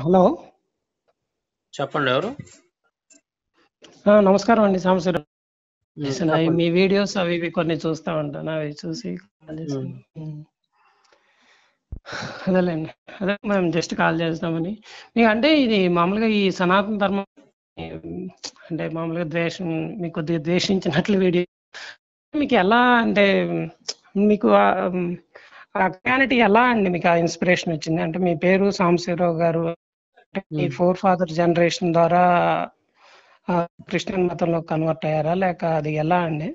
Hello చెప్పండి ఎవరు ఆ, నమస్కారం అండి సాంబశివరావు ఉమ్, చేశాను. అవి చెప్పండి మీ వీడియోస్ అవి ఇవి కొన్ని చూస్తా ఉంటాను అవి చూసి కాల్ చేశాను. ఉమ్, ఉమ్. అదేలేండి అదే మేము జస్ట్ కాల్ చేస్తామని మీకు అంటే ఇది మామూలుగా ఈ సనాతన ధర్మం ఉమ్, అంటే మామూలుగా ద్వేషం మీకు కొద్దిగా ద్వేషించినట్లు వీడియో మీకు ఎలా అంటే ఉమ్, మీకు ఆ క్యానిటీ ఎలా అండి మీకు ఆ ఇన్స్పిరేషన్ వచ్చింది అంటే మీ పేరు సాంబశివరావు గారు అంటే మీ ఉమ్. ఫోర్ ఫాదర్ జనరేషన్ ద్వారా ఆ, క్రిస్టియన్ మతంలో కన్వర్ట్ అయ్యారా లేక అది ఎలా అండి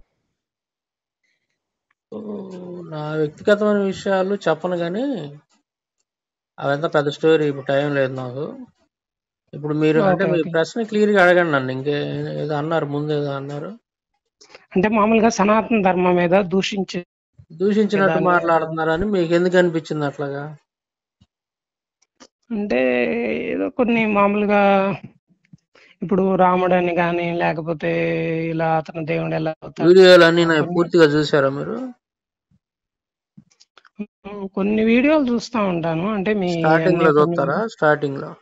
ఓ, నా వ్యక్తిగతమైన విషయాలు చెప్పను కానీ అవంతా పెద్ద స్టోరీ ఇప్పుడు టైం లేదు నాకు ఇప్పుడు మీరు అంటే ఓకే మీ ఓకే ప్రశ్న క్లియర్ గా అడగండి నన్ను ఇంకే ఏదో అన్నారు ముందు ఏదో అన్నారు అంటే మామూలుగా సనాతన ధర్మం మీద దూషించే దూషించినట్టు దాన్ని మాట్లాడుతున్నారని మీకు ఎందుకు అనిపించింది అట్లాగా అంటే ఏదో కొన్ని మామూలుగా ఇప్పుడు రాముడు అని కానీ లేకపోతే ఇలా అతను దేవుడు ఎలా అవుతాడు వీడియోలు అన్ని నాకు కొన్ని పూర్తిగా చూసారా మీరు ఉమ్, కొన్ని వీడియోలు చూస్తా ఉంటాను అంటే మీ స్టార్టింగ్ అన్ని లో కొన్ని చూస్తారా స్టార్టింగ్ లో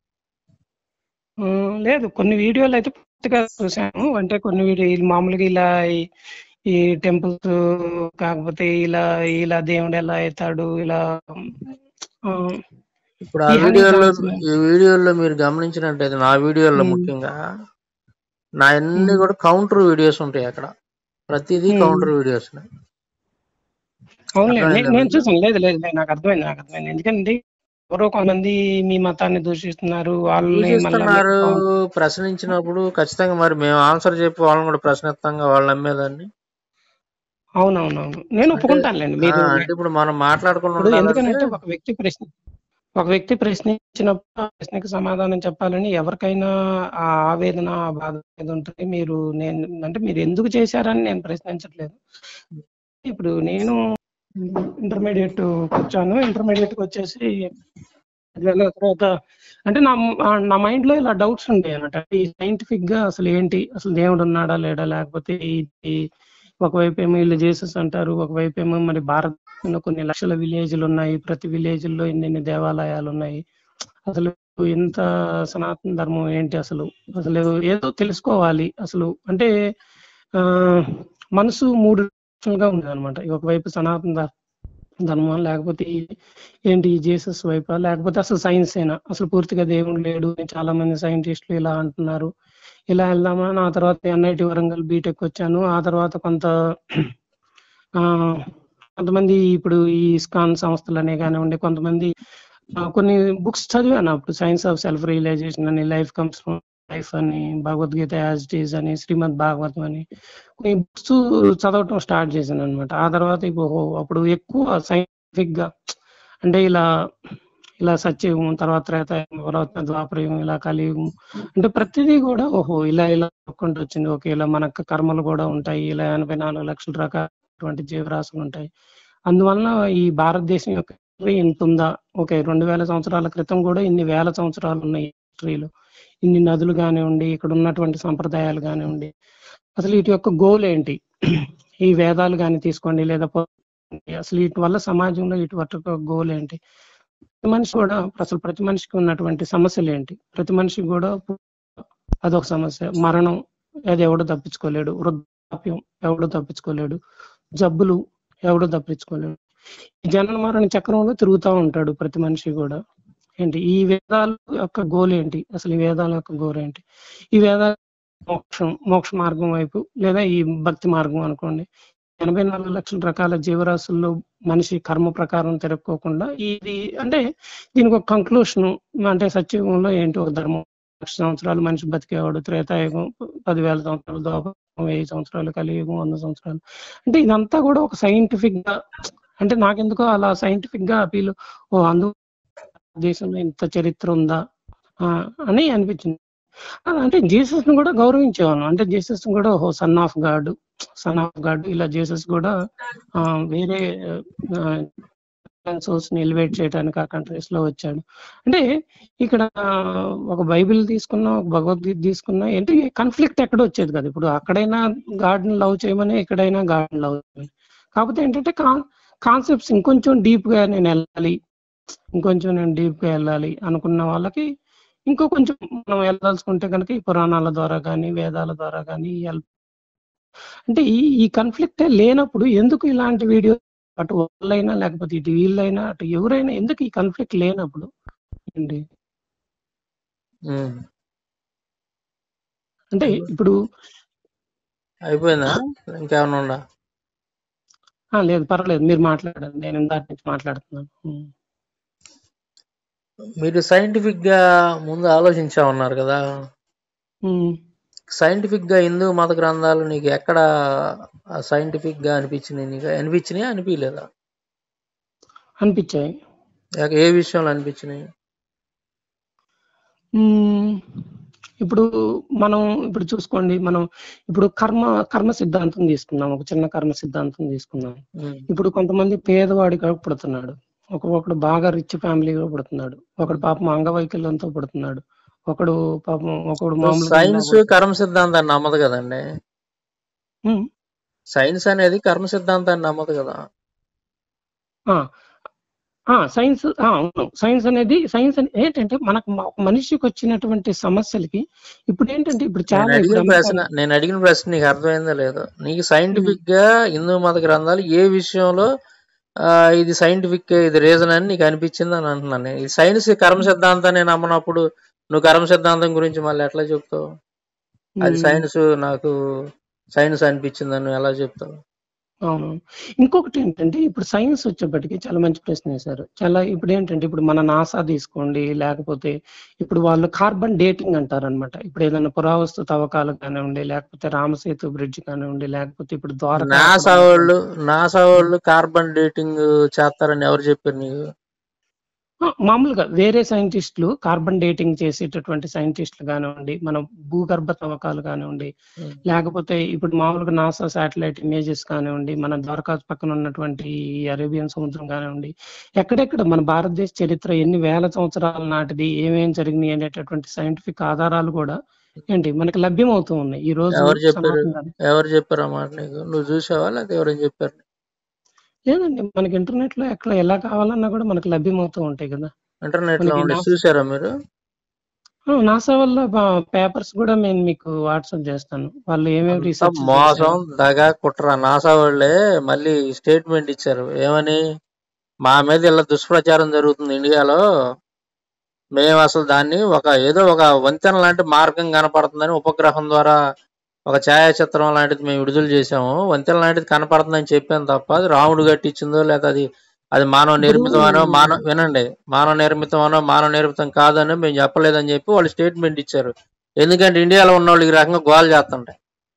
ఉమ్, లేదు కొన్ని వీడియోలు అయితే పూర్తిగా చూసాను అంటే కొన్ని వీడియో మామూలుగా ఇలా ఈ ఈ టెంపుల్స్ కాకపోతే ఇలా ఇలా దేవుడు ఎలా అవుతాడు ఇలా ఆ, ఇప్పుడు ఆ ఈ హనీ వీడియోలో సాంగ్స్ ఈ వీడియోలో మీరు గమనించినట్టయితే నా వీడియోలో ముఖ్యంగా నా అన్ని కూడా కౌంటర్ వీడియోస్ ఉంటాయి అక్కడ ప్రతిదీ కౌంటర్ వీడియోస్ అవునులే అర్థమైందా నేను మీకు చూసాను లేదు లేదు లేదు, నాకు అర్థమైంది నాకు అర్థమైంది ఎందుకంటే ఎవరో కొంతమంది మీ మతాన్ని దూషిస్తున్నారు వాళ్ళని మళ్ళీ దూషిస్తున్నారు మీరు ప్రశ్నించినప్పుడు ఖచ్చితంగా మరి మేము ఆన్సర్ చెప్పి వాళ్ళని కూడా ప్రశ్నిస్తాంగా వాళ్ళు నమ్మేదాన్ని అవునవునవును నేను అంటే ఒప్పుకుంటానులేండి ఆ, మీరు అంటే ఇప్పుడు మనం మాట్లాడుకుని ఇప్పుడు ఉండాలంటే ఎందుకనంటే ఒక వ్యక్తి ప్రశ్న ఒక వ్యక్తి ప్రశ్నించినప్పుడు ఆ ప్రశ్నకి సమాధానం చెప్పాలని ఎవరికైనా ఆ ఆవేదన ఆ బాధ అనేది ఉంటుంది మీరు నేను అంటే మీరు ఎందుకు చేశారని నేను ప్రశ్నించట్లేదు ఇప్పుడు నేను ఇంటర్మీడియట్ వచ్చాను ఇంటర్మీడియట్ కి వచ్చేసి వెళ్ళిన తర్వాత అంటే నా నా మైండ్ లో ఇలా డౌట్స్ ఉండేవి అనమాట ఈ సైంటిఫిక్ గా అసలు ఏంటి అసలు దేవుడు ఉన్నాడా లేడా లేకపోతే ఇది ఒకవైపు ఏమో వీళ్ళు జీసస్ అంటారు ఒకవైపు ఏమో మరి భారతదేశంలో కొన్ని లక్షల విలేజ్లు ఉన్నాయి ప్రతి విలేజ్ లో ఇన్ని దేవాలయాలు ఉన్నాయి అసలు ఇంత సనాతన ధర్మం ఏంటి అసలు అసలు ఏదో తెలుసుకోవాలి అసలు అంటే ఆ మనసు మూడు గా ఉంది అనమాట ఒకవైపు సనాతన ధర్మం ధర్మం లేకపోతే ఈ- ఏంటి ఈ జీసస్ వైపా లేకపోతే అసలు సైన్స్ అయినా అసలు పూర్తిగా దేవుడు లేడు అని చాలా మంది సైంటిస్టులు ఇలా అంటున్నారు ఇలా వెళ్దామా నా తర్వాత ఎన్ఐటి వరంగల్ బీటెక్ వచ్చాను ఆ తర్వాత కొంత ఆ కొంతమంది ఇప్పుడు ఈ ఇస్కాన్ సంస్థలనే కానివ్వండి కొంతమంది ఆ, కొన్ని బుక్స్ చదివాను అప్పుడు సైన్స్ ఆఫ్ సెల్ఫ్ రియలైజేషన్ అని లైఫ్ కమ్స్ లైఫ్ అని భగవద్గీత యాజ్ ఇట్ ఈజ్ అని శ్రీమద్ భాగవతం అని కొన్ని బుక్స్ చదవటం స్టార్ట్ చేశాను అనమాట ఆ తర్వాత ఇప్పుడు ఓహో, అప్పుడు ఎక్కువ సైంటిఫిక్ గా అంటే ఇలా ఇలా సత్యయుగం తర్వాత త్రేతాయుగం తర్వాత ద్వాపరయుగం ఇలా కలియుగం అంటే ప్రతిదీ కూడా ఓహో ఇలా ఇలా చెప్పుకుంటూ వచ్చింది ఓకే ఇలా మనకు కర్మలు కూడా ఉంటాయి ఇలా ఎనభై నాలుగు లక్షల రకాలటువంటి జీవరాశులు ఉంటాయి అందువలన ఈ భారతదేశం యొక్క history ఇంత ఉందా ఓకే రెండు వేల సంవత్సరాల క్రితం కూడా ఇన్ని వేల సంవత్సరాలు ఉన్నాయి హిస్టరీలో ఇన్ని నదులు కానివ్వండి ఇక్కడ ఉన్నటువంటి సంప్రదాయాలు కానివ్వండి అసలు వీటి యొక్క గోల్ ఏంటి ఈ వేదాలు కానీ తీసుకోండి లేదా పో- అసలు వీటి వల్ల సమాజంలో వీటి యొక్క గోల్ ఏంటి ప్రతి మనిషి కూడా అసలు ప్రతి మనిషికి ఉన్నటువంటి సమస్యలు ఏంటి ప్రతి మనిషికి కూడా అదొక సమస్య మరణం అది ఎవడు తప్పించుకోలేడు వృద్ధాప్యం ఎవడు తప్పించుకోలేడు జబ్బులు ఎవడు తప్పించుకోలేడు ఈ జనన మరణ చక్రంలో తిరుగుతూ ఉంటాడు ప్రతి మనిషి కూడా ఏంటి ఈ వేదాల యొక్క గోల్ ఏంటి అసలు ఈ వేదాల యొక్క గోల్ ఏంటి ఈ వేదాల మోక్షం మోక్ష మార్గం వైపు లేదా ఈ భక్తి మార్గం అనుకోండి ఎనభై నాలుగు లక్షల రకాల జీవరాశుల్లో మనిషి కర్మ ప్రకారం తిరక్కోకుండా ఇది అంటే దీనికి ఒక కంక్లూషన్ అంటే సత్యయుగంలో ఏంటి ఒక ధర్మం లక్ష సంవత్సరాలు మనిషి బతికేవాడు త్రేతాయుగం పదివేల సంవత్సరాలు ద్వాపరం వెయ్యి సంవత్సరాలు కలియుగం వంద సంవత్సరాలు అంటే ఇదంతా కూడా ఒక సైంటిఫిక్ గా అంటే నాకెందుకో అలా సైంటిఫిక్ గా అపీల్ ఓ అందు దేశంలో ఇంత చరిత్ర ఉందా ఆ, అని అనిపించింది ఆ, అంటే జీసస్ ని కూడా గౌరవించేవాను అంటే జీసస్ కూడా oh son of God son of God ఇలా జీసస్ కూడా ఆ, వేరే సోర్స్ ని ఎలివేట్ చేయడానికి ఆ కంట్రీస్ లో వచ్చాడు అంటే ఇక్కడ ఆ, ఒక బైబిల్ తీసుకున్నా ఒక భగవద్గీత తీసుకున్నా ఏంటి కాన్ఫ్లిక్ట్ ఎక్కడ వచ్చేది కదా ఇప్పుడు అక్కడైనా గాడ్ ని లవ్ చేయమని ఇక్కడైనా గాడ్ లవ్ చేయమని కాకపోతే ఏంటంటే కాన్సెప్ట్స్ ఇంకొంచెం డీప్ గా నేను వెళ్ళాలి ఇంకొంచెం నేను డీప్గా వెళ్ళాలి అనుకున్న వాళ్ళకి ఇంకో కొంచెం మనం వెళ్ళదలుచుకుంటే కనుక ఈ పురాణాల ద్వారా కానీ వేదాల ద్వారా కానీ అంటే ఈ ఈ కన్ఫ్లిక్టే లేనప్పుడు ఎందుకు ఇలాంటి వీడియో అటు వాళ్ళైనా లేకపోతే ఇటు వీళ్ళైనా అటు ఎవరైనా ఎందుకు ఈ కన్ఫ్లిక్ట్ లేనప్పుడు అండి ఉమ్. అంటే ఇప్పుడు అయిపోయిందా ఇంకేమైనా ఉందా ఆ, లేదు పర్లేదు మీరు మాట్లాడండి నేను ఇందాక నుంచి మాట్లాడుతున్నాను ఉమ్. మీరు సైంటిఫిక్ గా ముందు ఆలోచించా ఉన్నారు కదా ఉమ్. సైంటిఫిక్ గా హిందూ మత గ్రంథాలు నీకు ఎక్కడ సైంటిఫిక్ గా అనిపించినాయి నీకు అనిపించినాయి అనిపించలేదా అనిపించాయి ఎక్క- ఏ విషయంలో అనిపించినాయి మ్మ్. ఇప్పుడు మనం ఇప్పుడు చూసుకోండి మనం ఇప్పుడు కర్మ కర్మ సిద్ధాంతం తీసుకుందాం ఒక చిన్న కర్మ సిద్ధాంతం తీసుకుందాం ఉమ్. ఇప్పుడు కొంతమంది పేదవాడిగా పుడుతున్నాడు ఒక ఒకడు బాగా రిచ్ ఫ్యామిలీగా పుడుతున్నాడు ఒకడు పాపం అంగవైకల్యంతో పుడుతున్నాడు ఒకడు పాపం ఒకడు మామూలుగా సైన్స్ కర్మ సిద్ధాంతాన్ని నమ్మదు కదండి మ్మ్. సైన్స్ అనేది కర్మ సిద్ధాంతాన్ని నమ్మదు కదా ఆ, ఆ, సైన్స్ ఆ, అవును సైన్స్ అనేది సైన్స్ అని ఏంటంటే మనకు మ- ఒక మనిషికి వచ్చినటువంటి సమస్యలకి ఇప్పుడు ఏంటంటే ఇప్పుడు నేను చాలా అడిగిన ఇప్పుడు ప్రశ్న నేను అడిగిన ప్రశ్న నీకు అర్థమైందో లేదో నీకు సైంటిఫిక్ గా హిందూ మత గ్రంథాలు ఏ విషయంలో ఆ, ఇది సైంటిఫిక్ ఇది రీజన్ అని నీకు అనిపించింది అని అంటున్నాను నేను. ఈ సైన్స్ కర్మ సిద్ధాంతాన్ని నమ్మనప్పుడు నువ్వు కర్మ సిద్ధాంతం గురించి మళ్ళీ ఎట్లా చెప్తావు అది మ్మ్. సైన్స్ నాకు సైన్స్ అనిపించిందని నువ్వు ఎలా చెప్తావు అవును ఇంకొకటి ఏంటంటే ఇప్పుడు సైన్స్ వచ్చేప్పటికి చాలా మంచి ప్రశ్న వేశారు చాలా ఇప్పుడు ఏంటంటే ఇప్పుడు మన నాసా తీసుకోండి లేకపోతే ఇప్పుడు వాళ్ళు కార్బన్ డేటింగ్ అంటారనమాట ఇప్పుడు ఏదైనా పురావస్తు తవ్వకాలు కానివ్వండి లేకపోతే రామసేతు బ్రిడ్జ్ కానివ్వండి లేకపోతే ఇప్పుడు ద్వారకా నాసా వాళ్ళు నాసా వాళ్ళు కార్బన్ డేటింగ్ చేస్తారని ఎవరు చెప్పారు నీకు ఆ, మామూలుగా వేరే సైంటిస్టులు కార్బన్ డేటింగ్ చేసేటటువంటి సైంటిస్టులు కానివ్వండి మన భూగర్భ తవ్వకాలు కానివ్వండి ఉమ్. లేకపోతే ఇప్పుడు మామూలుగా నాసా శాటిలైట్ ఇమేజెస్ కానివ్వండి మన ద్వారకా పక్కన ఉన్నటువంటి ఈ అరేబియన్ సముద్రం కానివ్వండి ఎక్కడెక్కడ మన భారతదేశ చరిత్ర ఎన్ని వేల సంవత్సరాల నాటిది ఏమేం జరిగినాయి అనేటటువంటి సైంటిఫిక్ ఆధారాలు కూడా ఏంటి మనకి లభ్యమవుతూ ఉన్నాయి ఈ రోజు ఎవరు చెప్పారు సనాతన ధర్మం- ఎవరు చెప్పారు అన్నమాట నీకు నువ్వు చూసావా లేకపోతే ఎవరైనా చెప్పారు లేదండి మనకి ఇంటర్నెట్ లో ఎక్కడ ఎలా కావాలన్నా కూడా మనకి లభ్యమవుతూ ఉంటాయి కదా ఇంటర్నెట్ లో మనకి ఉండి నాసా- చూసారా మీరు ఆ, నాసా వల్ల పేపర్స్ కూడా నేను మీకు వాట్సాప్ చేస్తాను వాళ్ళు ఏమేమి అంతా రీసెర్చ్ మోసం దగా కుట్ర నాసా వాళ్ళే మళ్ళీ స్టేట్మెంట్ ఇచ్చారు ఏమని మా మీద ఇలా దుష్ప్రచారం జరుగుతుంది ఇండియాలో మేము అసలు దాన్ని ఒక ఏదో ఒక వంతెన లాంటి మార్గం కనపడుతుందని ఉపగ్రహం ద్వారా ఒక ఛాయాచిత్రం లాంటిది మేము విడుదల చేసాము వంతెన లాంటిది కనపడుతుందని చెప్పాను తప్ప అది రాముడు కట్టించిందో లేదా అది అది మానవ నిర్మితమనో మానవ వినండి మానవ నిర్మితమనో మానవ నిర్మితం కాదనో మేము చెప్పలేదని చెప్పి వాళ్ళు స్టేట్మెంట్ ఇచ్చారు ఎందుకంటే ఇండియాలో ఉన్న వాళ్ళు ఈ రకంగా గోల్ చేస్తుంటే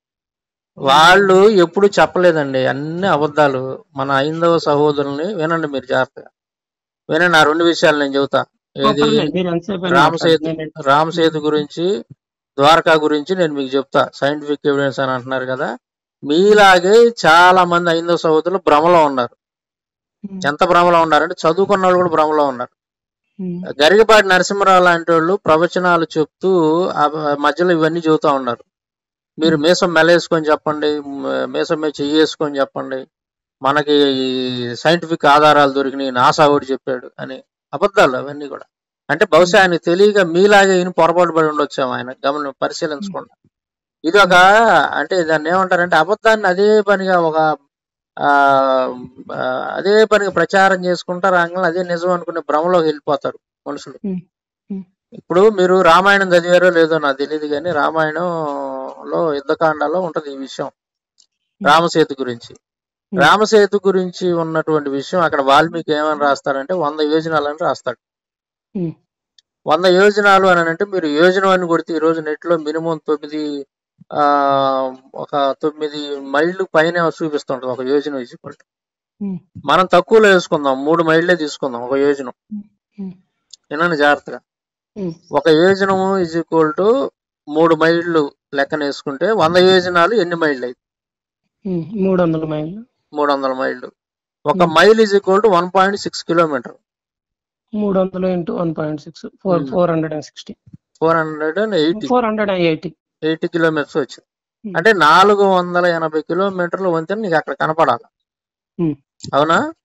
వాళ్ళు ఎప్పుడు చెప్పలేదండి అన్ని అబద్ధాలు మన ఐందవ సహోదరుల్ని వినండి మీరు జాగ్రత్తగా వినండి ఆ రెండు విషయాలు నేను చెబుతా ఏది మీరు ఎంతసేపు అయినా రామసేతు మాట్లాడండి. నేను- రామసేతు గురించి ద్వారకా గురించి నేను మీకు చెప్తా సైంటిఫిక్ ఎవిడెన్స్ అని అంటున్నారు కదా మీలాగే చాలా మంది ఐందవ సహోదరులు భ్రమలో ఉన్నారు ఎంత భ్రమలో ఉన్నారంటే చదువుకున్న వాళ్ళు కూడా భ్రమలో ఉన్నారు ఉమ్, గరికపాటి నరసింహరావు లాంటి వాళ్ళు ప్రవచనాలు చెప్తూ ఆ మధ్యలో ఇవన్నీ చెబుతా ఉన్నారు మీరు మీసం మెలేసుకొని చెప్పండి మ- మీసం మీద చెయ్యేసుకొని చెప్పండి మనకి సైంటిఫిక్ ఆధారాలు దొరికినాయి నాసా ఒకటి చెప్పాడు అని అబద్ధాలు అవన్నీ కూడా అంటే బహుశా ఆయన తెలియక మీలాగే ఈయన పొరపాటు పడి ఉండొచ్చాము ఆయన గమనం పరిశీలించకుండా ఇది ఒక అంటే దాన్ని ఏమంటారంటే అబద్ధాన్ని అదే పనిగా ఒక ఆ ఆ, అదే పనిగా ప్రచారం చేసుకుంటారు రంగంలో అదే నిజం అనుకునే భ్రమలోకి వెళ్ళిపోతారు మనుషులు ఉమ్, ఉమ్, ఇప్పుడు మీరు రామాయణం చదివారో లేదో నాకు తెలియదు కానీ రామాయణంలో యుద్ధకాండాలో ఉంటది ఈ విషయం రామసేతు గురించి రామసేతు గురించి ఉన్నటువంటి విషయం అక్కడ వాల్మీకి ఏమని రాస్తాడంటే వంద యోజనాలని రాస్తాడు ఉమ్, వంద యోజనాలు అని అంటే మీరు యోజనం అని కొడితే ఈ రోజు నెట్ లో మినిమం తొమ్మిది ఆ ఒక తొమ్మిది మైళ్ళు పైన చూపిస్తుంటది ఒక యోజనం ఈజ్ ఈక్వల్ ఉమ్, మనం తక్కువలో వేసుకుందాం మూడు మైళ్ళే తీసుకుందాం ఒక యోజనం ఉమ్, వినండి జాగ్రత్తగా ఉమ్, ఒక యోజనము ఈజ్ ఈక్వల్ టు మూడు మైళ్ళు లెక్కన వేసుకుంటే వంద యోజనాలు ఎన్ని మైళ్ళు అయితే ఉమ్, మూడు వందల మైళ్ళు మూడు వందల మైళ్ళు ఒక Hmm. Mile is equal to one point six kilometre మూడు వందలు into one point six four um. Four hundred and sixty four hundred and eighty four hundred and eighty eighty kilometres వచ్చింది Hmm. అంటే నాలుగు వందల ఎనభై కిలోమీటర్ల వంతెన నీకు అక్కడ కనపడాలి Hmm. అవునా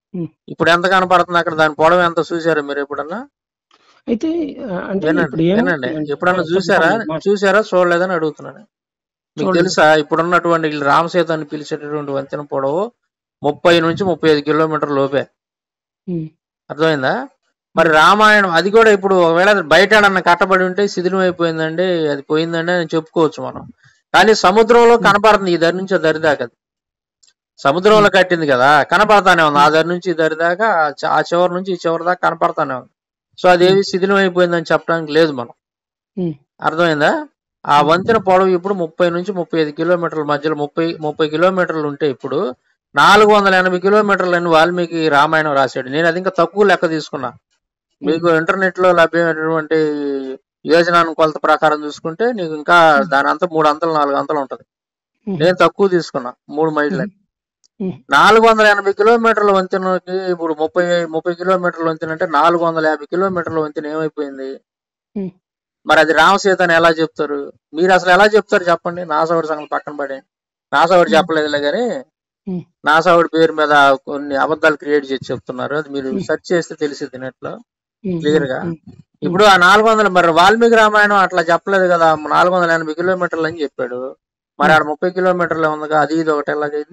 ఉమ్. ఇప్పుడు ఎంత కనపడుతుంది అక్కడ దాని పొడవు ఎంత చూసారా మీరు ఎప్పుడన్నా అయితే ఆ, అంటే వినండి ఇప్పుడు వినండి ఏమవుతుందంటే ఎప్పుడన్నా ఆ, చూసారా చెప్పండి, మా- చూసారా చూడలేదని అడుగుతున్నాను మీకు చూడలేదు. తెలుసా ఇప్పుడున్నటువంటి వీళ్ళు రామసేతు అని పిలిచేటటువంటి వంతెన పొడవు ముప్పై నుంచి ముప్పై ఐదు కిలోమీటర్ లోపే ఉమ్, అర్థమైందా మరి రామాయణం అది కూడా ఇప్పుడు ఒకవేళ అది బయట ఏడన్నా కట్టబడి ఉంటే శిథిలం అయిపోయిందండి అది పోయిందండి అని చెప్పుకోవచ్చు మనం కానీ సముద్రంలో కనపడుతుంది ఈ దరి నుంచి ఆ దరి దాకా అది. సముద్రంలో కట్టింది కదా కనపడతానే ఉంది ఆ దరి నుంచి ఈ దరి దాకా ఆ చ- ఆ చివరి నుంచి ఈ చివరి దాకా కనపడతానే ఉంది సో అదేవి శిథిలం అయిపోయిందని చెప్పడానికి లేదు మనం ఉమ్, అర్థమైందా ఆ వంతెన పొడవు ఇప్పుడు ముప్పై నుంచి ముప్పై ఐదు కిలోమీటర్ల మధ్యలో ముప్పై ముప్పై కిలోమీటర్లు ఉంటే ఇప్పుడు నాలుగు వందల ఎనభై కిలోమీటర్లు అని వాల్మీకి రామాయణం రాశాడు నేను అది ఇంకా తక్కువ లెక్క తీసుకున్నా మీకు ఇంటర్నెట్ లో లభ్యమైనటువంటి యోజనాను కొలత ప్రకారం చూసుకుంటే నీకు ఇంకా దాని అంతా మూడు అంతలు నాలుగు అంతలు ఉంటది ఉమ్, నేను తక్కువ తీసుకున్నా మూడు మైళ్ళ ఉమ్, నాలుగు వందల ఎనభై కిలోమీటర్ల వంతెనకి ఇప్పుడు ముప్పై ముప్పై కిలోమీటర్ల వంతెన అంటే నాలుగు వందల యాభై కిలోమీటర్ల వంతెన ఏమైపోయింది ఉమ్. మరి అది రామసీత అని ఎలా చెప్తారు మీరు అసలు ఎలా చెప్తారు చెప్పండి నాసావుడి సంగతి పక్కన పడే నాసావుడు చెప్పలేదులే కానీ ఉమ్. నాసావుడి పేరు మీద కొన్ని అబద్ధాలు క్రియేట్ చేసి చెప్తున్నారు అది మీరు ఉమ్. సెర్చ్ చేస్తే తెలిసింది నెట్ లో ఉమ్, క్లియర్ గా ఉమ్, ఇప్పుడు ఆ నాలుగు వందల మరి వాల్మీకి రామాయణం అట్లా చెప్పలేదు కదా నాలుగు వందల ఎనభై కిలోమీటర్లు అని చెప్పాడు మరి ఆడ ముప్పై కిలోమీటర్లు ఉందిగా అది ఇది ఒకటి ఎలాగైంది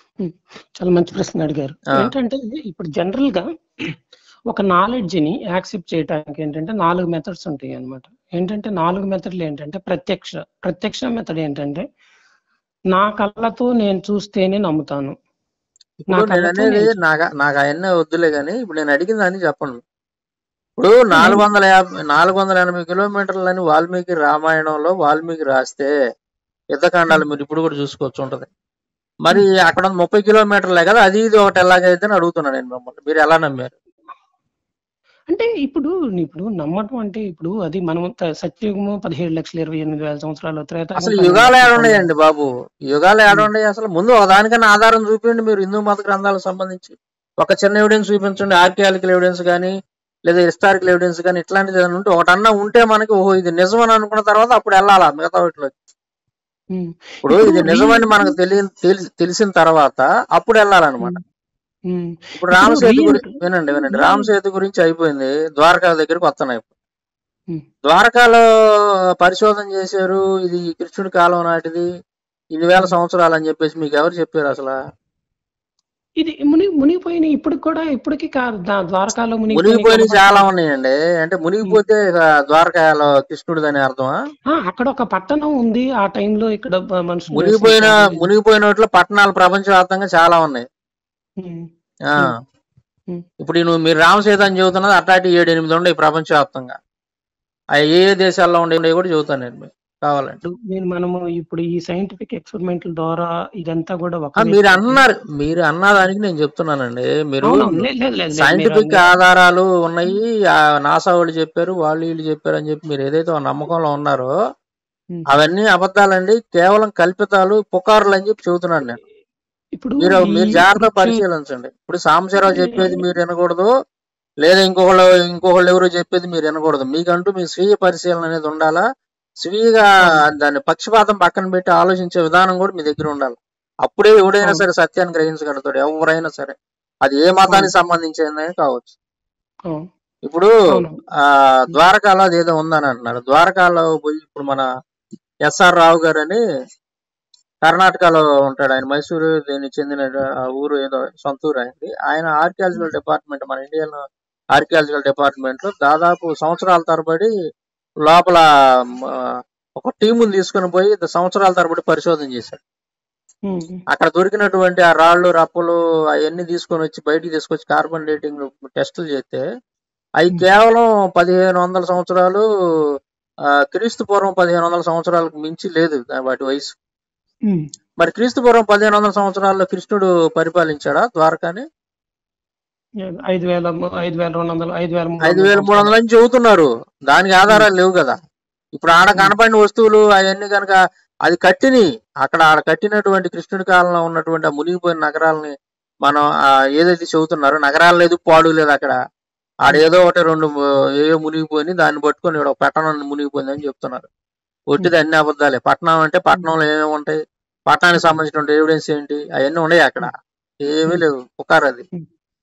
చాలా మంచి ప్రశ్న అడిగారు ఆ. ఏంటంటే ఇప్పుడు జనరల్ గా ఒక నాలెడ్జ్ ని యాక్సెప్ట్ చేయడానికి ఏంటంటే నాలుగు మెథడ్స్ ఉంటాయి అన్నమాట ఏంటంటే నాలుగు మెథడ్లు ఏంటంటే ప్రత్యక్ష ప్రత్యక్ష మెథడ్ ఏంటంటే నా కళ్ళతో నేను చూస్తేనే నమ్ముతాను ఇప్పుడు నాకు నేను అర్థం అనేది లేదు. నాకు నాకు అవన్నీ వద్దులే కానీ ఇప్పుడు నేను అడిగిన దాన్ని చెప్పండి ఇప్పుడు నాలుగు వందల యాభై నాలుగు వందల ఎనభై కిలోమీటర్లని వాల్మీకి రామాయణంలో వాల్మీకి రాస్తే యుద్ధకాండాలు మీరు ఇప్పుడు కూడా చూసుకోవచ్చు ఉంటది మరి అక్కడ ఉంది ముప్పై కిలోమీటర్లే కదా అది ఇది ఒకటి ఎలాగైతే అని అడుగుతున్నాను నేను మిమ్మల్ని మీరు ఎలా నమ్మారు అంటే ఇప్పుడు ఇప్పుడు నమ్మటం అంటే ఇప్పుడు అది మనం త- సత్యయుగము పదిహేడు లక్షల ఇరవై ఎనిమిది వేల సంవత్సరాలు త్రేతాయుగం అసలు పన్నెండు యుగాలు లక్షల ఏడున్నాయండి బాబు యుగాలు ఏడున్నాయి అసలు ముందు ఒక దానికన్నా ఆధారం చూపించండి మీరు హిందూ మత గ్రంథాలకు సంబంధించి ఒక చిన్న ఎవిడెన్స్ చూపించండి ఆర్కియాలజికల్ ఎవిడెన్స్ కానీ లేదా హిస్టారికల్ ఎవిడెన్స్ కానీ ఇట్లాంటిది ఏదైనా ఉంటే ఒకటన్నా ఉంటే మనకి ఓహో ఇది నిజం అని అనుకున్న తర్వాత అప్పుడు వెళ్ళాలా మిగతా వాటిలో ఉమ్. ఇప్పుడు ఇది నిజమని మనకు తెలియ తెలి- తెలిసిన తర్వాత అప్పుడు వెళ్ళాలన్నమాట ఉమ్. ఇప్పుడు ఇప్పుడు రామసేతు రియల్- గురించి వినండి వినండి రియల్- రామసేతు గురించి అయిపోయింది ద్వారకా దగ్గరికి వస్తున్నాయి ఉమ్. ద్వారకాలో పరిశోధన చేశారు ఇది కృష్ణుడి కాలం నాటిది ఇన్ని వేల సంవత్సరాలు అని చెప్పేసి మీకు ఎవరు చెప్పారు అసలు ఇది ముని మునిగిపోయిన ఇప్పటికి కూడా ఇప్పటికి కా- దా- ద్వారకాలో మునిగిపోయిన మునిగిపోయిన చాలా ఉన్నాయండి అంటే మునిగిపోతే ఇక ద్వారకాలో కృష్ణుడిది అని అర్థమా ఆ, అక్కడ ఒక పట్టణం ఉంది ఆ టైంలో ఇక్కడ బ- మనుషులు మునిగిపోయిన నివసించారు. మునిగిపోయిన వాటిలో పట్టణాలు ప్రపంచవ్యాప్తంగా చాలా ఉన్నాయి ఉమ్. ఆ ఉమ్. ఇప్పుడు నువ్వు మీరు రామసేత అని చెబుతున్నది అట్లాంటి ఏడు ఎనిమిది ఉన్నాయి ప్రపంచవ్యాప్తంగా అవి ఏ ఏ దేశాల్లో ఉండే కూడా చెబుతాను నేను మీకు కావాలంటే ఇప్పుడు నేను మనము ఇప్పుడు ఈ సైంటిఫిక్ ఎక్స్పెరిమెంట్ల ద్వారా ఇదంతా కూడా ఒక ఆ, మీరు అన్నారు మీరు అన్నదానికి నేను చెప్తున్నానండి మీరు అవునవును. లేదు, లేదు, లేదు, లేదు. సైంటిఫిక్ మీరు- ఆధారాలు ఉన్నాయి ఆ నాసా వాళ్ళు చెప్పారు వాళ్ళు వీళ్ళు చెప్పారు అని చెప్పి మీరు ఏదైతే ఒక నమ్మకంలో ఉన్నారో ఉమ్. అవన్నీ అబద్ధాలండి కేవలం కల్పితాలు పుకార్లు అని చెప్పి చెబుతున్నాను నేను ఇప్పుడు మీరు ఈ- మీరు జాగ్రత్త ఇప్పుడు పరిశీలించండి ఇప్పుడు సాంబశివరావు చెప్పేది మీరు వినకూడదు లేదా ఇంకొకళ్ళు ఇంకొకళ్ళు ఎవరో చెప్పేది మీరు వినకూడదు మీకంటూ మీ స్వీయ పరిశీలన అనేది ఉండాలా స్వీయగా దాన్ని పక్షపాతం పక్కన పెట్టి ఆలోచించే విధానం కూడా మీ దగ్గర ఉండాలి అప్పుడే ఎవడైనా అవును. సరే సత్యాన్ని గ్రహించగలుగుతాడు ఎవరైనా సరే అది ఏ మతానికి సంబంధించిందని కావచ్చు అవును, ఇప్పుడు అవును. ఆ ద్వారకాలో అది ఏదో ఉందని అంటున్నారు ద్వారకాలో పోయి ఇప్పుడు మన ఎస్ఆర్ రావు గారు అని కర్ణాటకలో ఉంటాడు ఆయన మైసూరు దీనికి చెందిన ఆ ఊరు ఏదో సొంత ఊరు ఆయనది ఆయన ఆర్కియాలజికల్ డిపార్ట్మెంట్ మన ఇండియన్ ఆర్కియాలజికల్ డిపార్ట్మెంట్ లో దాదాపు సంవత్సరాల తరబడి లోపల మ, ఒక టీముని తీసుకుని పోయి సంవత్సరాల తరబడి పరిశోధన చేశాడు ఉమ్. అక్కడ దొరికినటువంటి ఆ రాళ్ళు రప్పలు అవన్నీ తీసుకొని వచ్చి బయటికి తీసుకొచ్చి కార్బన్ డేటింగ్ టెస్టులు చేస్తే అవి కేవలం పదిహేను వందల సంవత్సరాలు ఆ, క్రీస్తు పూర్వం పదిహేను వందల సంవత్సరాలకు మించి లేదు దా- వాటి వయసు ఉమ్. మరి క్రీస్తు పూర్వం పదిహేను వందల సంవత్సరాల్లో కృష్ణుడు పరిపాలించాడా ద్వారకాని ఐదు వేల ఐదు వేల రెండు వందలు ఐదు వేల మూడు ఐదు వేల మూడు వందలు అని చెబుతున్నారు దానికి ఆధారాలు లేవు కదా ఇప్పుడు ఆడ కనపడిన వస్తువులు అవన్నీ కనుక అది కట్టిని అక్కడ ఆడ కట్టినటువంటి కృష్ణుడి కాలంలో ఉన్నటువంటి ఆ మునిగిపోయిన నగరాలని మనం ఆ ఏదైతే చెబుతున్నారో నగరాలు లేదు పాడు లేదు అక్కడ ఆడ ఏదో ఒకటి రెండు ఏవో మునిగిపోయి దాన్ని పట్టుకొని ఈడ ఒక పట్టణం మునిగిపోయింది అని చెప్తున్నారు ఒట్టిది అన్ని అబద్ధాలే పట్టణం అంటే పట్టణంలో ఏమేమి ఉంటాయి పట్టణానికి సంబంధించిన ఎవిడెన్స్ ఏంటి అవన్నీ ఉన్నాయి అక్కడ ఏమీ లేవు పుకారు అది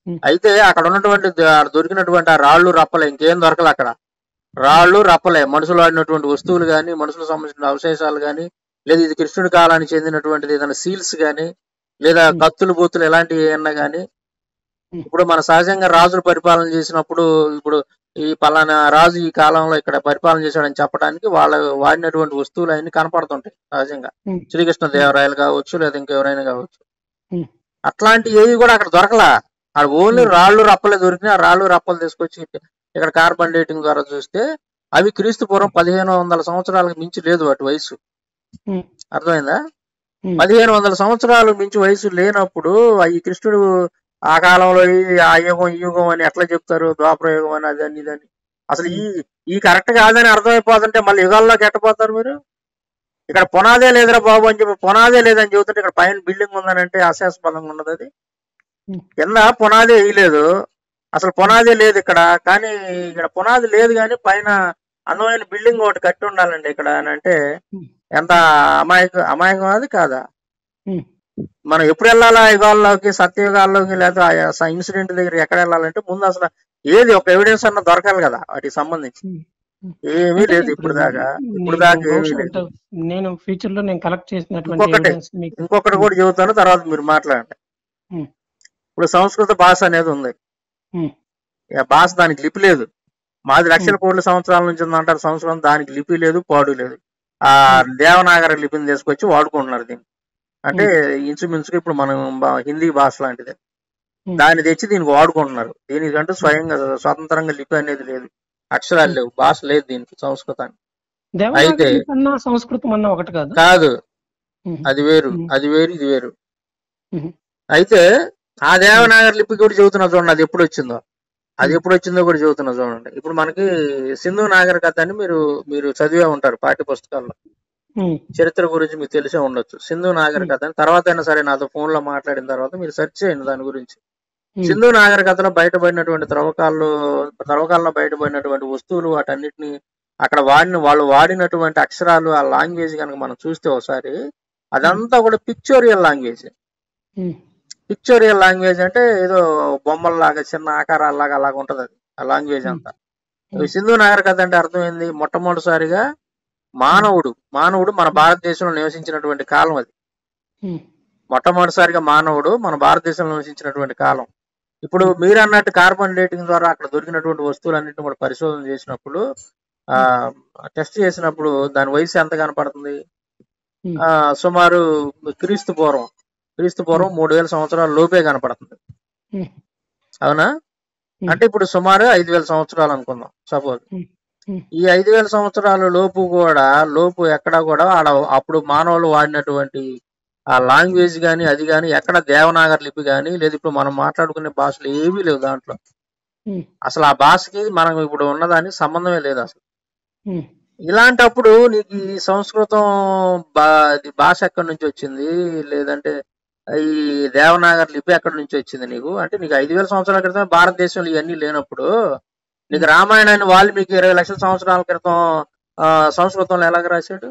ఉమ్. అయితే అక్కడ ఉన్నటువంటి ద- దొరికినటువంటి ఆ రాళ్ళు రప్పలే ఇంకేం దొరకలే అక్కడ రాళ్ళు రప్పలే మనుషులు ఆడినటువంటి వస్తువులు గాని మనుషులకు సంబంధించిన అవశేషాలు గాని లేదా ఇది కృష్ణుడి కాలానికి చెందినటువంటిది ఏదైనా సీల్స్ గాని లేదా ఉమ్. కత్తులు బూతులు ఎలాంటివి ఏమన్నా గాని ఉమ్. ఇప్పుడు మన సహజంగా రాజులు పరిపాలన చేసినప్పుడు ఇప్పుడు ఈ పలానా రాజు ఈ కాలంలో ఇక్కడ పరిపాలన చేశాడని చెప్పడానికి వాళ్ళ వాడినటువంటి వస్తువులు అన్ని కనపడుతుంటాయి సహజంగా ఉమ్. శ్రీకృష్ణ దేవరాయలు కావచ్చు లేదా ఇంకెవరైనా కావచ్చు ఉమ్. అట్లాంటి ఏవి కూడా అక్కడ దొరకలా అక్కడ ఓన్లీ ఉమ్. రాళ్ళు రప్పలే దొరికినాయి ఆ రాళ్ళు రప్పలు తీసుకొచ్చి ఇక్కడ కార్బన్ డేటింగ్ ద్వారా చూస్తే అవి క్రీస్తు పూర్వం పదిహేను వందల సంవత్సరాలకు మించి లేదు వాటి వయసు ఉమ్. అర్థమైందా ఉమ్. పదిహేను వందల సంవత్సరాలు మించి వయసు లేనప్పుడు ఆ ఈ కృష్ణుడు ఆ కాలంలో ఈ- ఆ యుగం ఈ యుగం అని ఎట్లా చెప్తారు ద్వాపర యుగం అని అదని ఇదని అసలు ఈ ఈ కరెక్ట్ కాదని అర్థమైపోతుంటే మళ్ళీ యుగాల్లోకి ఎట్టపోతారు మీరు ఇక్కడ పునాదే లేదురా బాబు అని చెప్పి పునాదే లేదని చెబుతుంటే ఇక్కడ పైన బిల్డింగ్ ఉందని అంటే అశాస్పదంగా ఉన్నది అది ఉమ్. కింద పునాదే వేయలేదు అసలు పునాదే లేదు ఇక్కడ కానీ ఇక్కడ పునాది లేదు కానీ పైన అందమైన బిల్డింగ్ ఒకటి కట్టి ఉండాలండి ఇక్కడ అని అంటే ఉమ్. ఎంత అమాయక అమాయకం అది కాదా ఉమ్. మనం ఎప్పుడు వెళ్ళాలా యుగాల్లోకి సత్యయుగాల్లోకి లేదా ఇన్సిడెంట్ దగ్గర ఎక్కడ వెళ్ళాలంటే ముందు అసలు ఏది ఒక ఎవిడెన్స్ అన్న దొరకాలి కదా వాటికి సంబంధించి ఉమ్. ఉమ్. ఏమీ అంటే లేదు ఇప్పుడు ఇప్పుడు దాకా ఇప్పుడు నేను దాకా ఏమీ బహుశా లేదు అంటే నేను ఫ్యూచర్ లో నేను కలెక్ట్ చేసినటువంటి ఇంకొకటి ఎవిడెన్స్ మీకు ఇంకొకటి కూడా చెబుతాను తర్వాత మీరు మాట్లాడండి ఉమ్. ఇప్పుడు సంస్కృత భాష అనేది ఉంది ఉమ్. ఈ భాష దానికి లిపి లేదు మాది లక్షల కోట్ల సంవత్సరాల నుంచి ఉందంటారు సంస్కృతం దానికి లిపి లేదు పాడు లేదు ఆ దేవనాగరి లిపిని తీసుకొచ్చి వాడుకుంటున్నారు దీన్ని అంటే ఇంచుమించుగా ఇప్పుడు మనం బా- హిందీ భాష లాంటిది ఉమ్. దాన్ని తెచ్చి దీనికి వాడుకుంటున్నారు దీనికంటూ స్వయంగా స్వతంత్రంగా లిపి అనేది లేదు అక్షరాలు లేవు భాష లేదు దీనికి సంస్కృతానికి అయితే- దేవనాగరి కన్నా సంస్కృతం అన్న ఒకటి కాదు కాదు ఉమ్. అది వేరు ఉమ్. అది వేరు ఇది వేరు ఉమ్. అయితే ఆ దేవనాగరి లిపి కూడా చెబుతున్నా చూడండి అది ఎప్పుడు వచ్చిందో అది ఎప్పుడు వచ్చిందో కూడా చెబుతున్నా చూడండి ఇప్పుడు మనకి సింధు నాగరికత అని మీరు మీరు చదివే ఉంటారు పాఠ్య పుస్తకాల్లో ఉమ్. చరిత్ర గురించి మీకు తెలిసే ఉండొచ్చు సింధు నాగరికత అని తర్వాత అయినా సరే నాతో ఫోన్ లో మాట్లాడిన తర్వాత మీరు సెర్చ్ చేయండి దాని గురించి ఉమ్. సింధు నాగరికతలో బయటపడినటువంటి త్రవ్వకాల్లో త్రవ్వకాల్లో బయటపడినటువంటి వస్తువులు వాటన్నిటిని అక్కడ వాడిన వాళ్ళు వాడినటువంటి అక్షరాలు ఆ లాంగ్వేజ్ కనుక మనం చూస్తే ఒకసారి అదంతా కూడా పిక్చోరియల్ లాంగ్వేజ్ ఉమ్. పిక్చోరియల్ లాంగ్వేజ్ అంటే ఏదో బొమ్మల్లాగా చిన్న ఆకారాల్లాగా అలాగ ఉంటది అది ఆ లాంగ్వేజ్ అంతా ఈ సింధు నాగరికత అంటే అర్థమైంది మొట్టమొదటిసారిగా మానవుడు మానవుడు మన భారతదేశంలో నివసించినటువంటి కాలం అది ఉమ్. మొట్టమొదటిసారిగా మానవుడు మన భారతదేశంలో నివసించినటువంటి కాలం ఇప్పుడు మీరు అన్నట్టు కార్బన్ డేటింగ్ ద్వారా అక్కడ దొరికినటువంటి వస్తువులన్నింటిని కూడా పరిశోధన చేసినప్పుడు ఆ టెస్ట్ చేసినప్పుడు దాని వయసు ఎంత కనపడుతుంది ఉమ్. ఆ సుమారు క్రీస్తు పూర్వం క్రీస్తు పూర్వం మూడు వేల సంవత్సరాల లోపే కనపడుతుంది ఉమ్. అవునా ఉమ్. అంటే ఇప్పుడు సుమారు ఐదు వేల సంవత్సరాలు అనుకుందాం సపోజ్ ఉమ్. ఉమ్. ఈ ఐదు వేల సంవత్సరాల లోపు కూడా లోపు ఎక్కడా కూడా ఆడ అప్పుడు మానవులు వాడినటువంటి ఆ లాంగ్వేజ్ గాని అది గాని ఎక్కడ దేవనాగర్ లిపి గాని లేదు ఇప్పుడు మనం మాట్లాడుకునే భాషలు ఏమీ లేవు దాంట్లో ఉమ్. అసలు ఆ భాషకి మనం ఇప్పుడు ఉన్నదానికి సంబంధమే లేదు అసలు ఉమ్. ఇలాంటప్పుడు నీకు ఈ సంస్కృతం బా- ఇది భాష ఎక్కడి నుంచి వచ్చింది లేదంటే ఈ దేవనాగర్ లిపి ఎక్కడి నుంచి వచ్చింది నీకు అంటే నీకు ఐదు వేల సంవత్సరాల క్రితం భారతదేశంలో ఇవన్నీ లేనప్పుడు నీకు రామాయణాన్ని వాల్మీకి ఇరవై లక్షల సంవత్సరాల క్రితం ఆ, సంస్కృతంలో ఎలాగ రాశాడు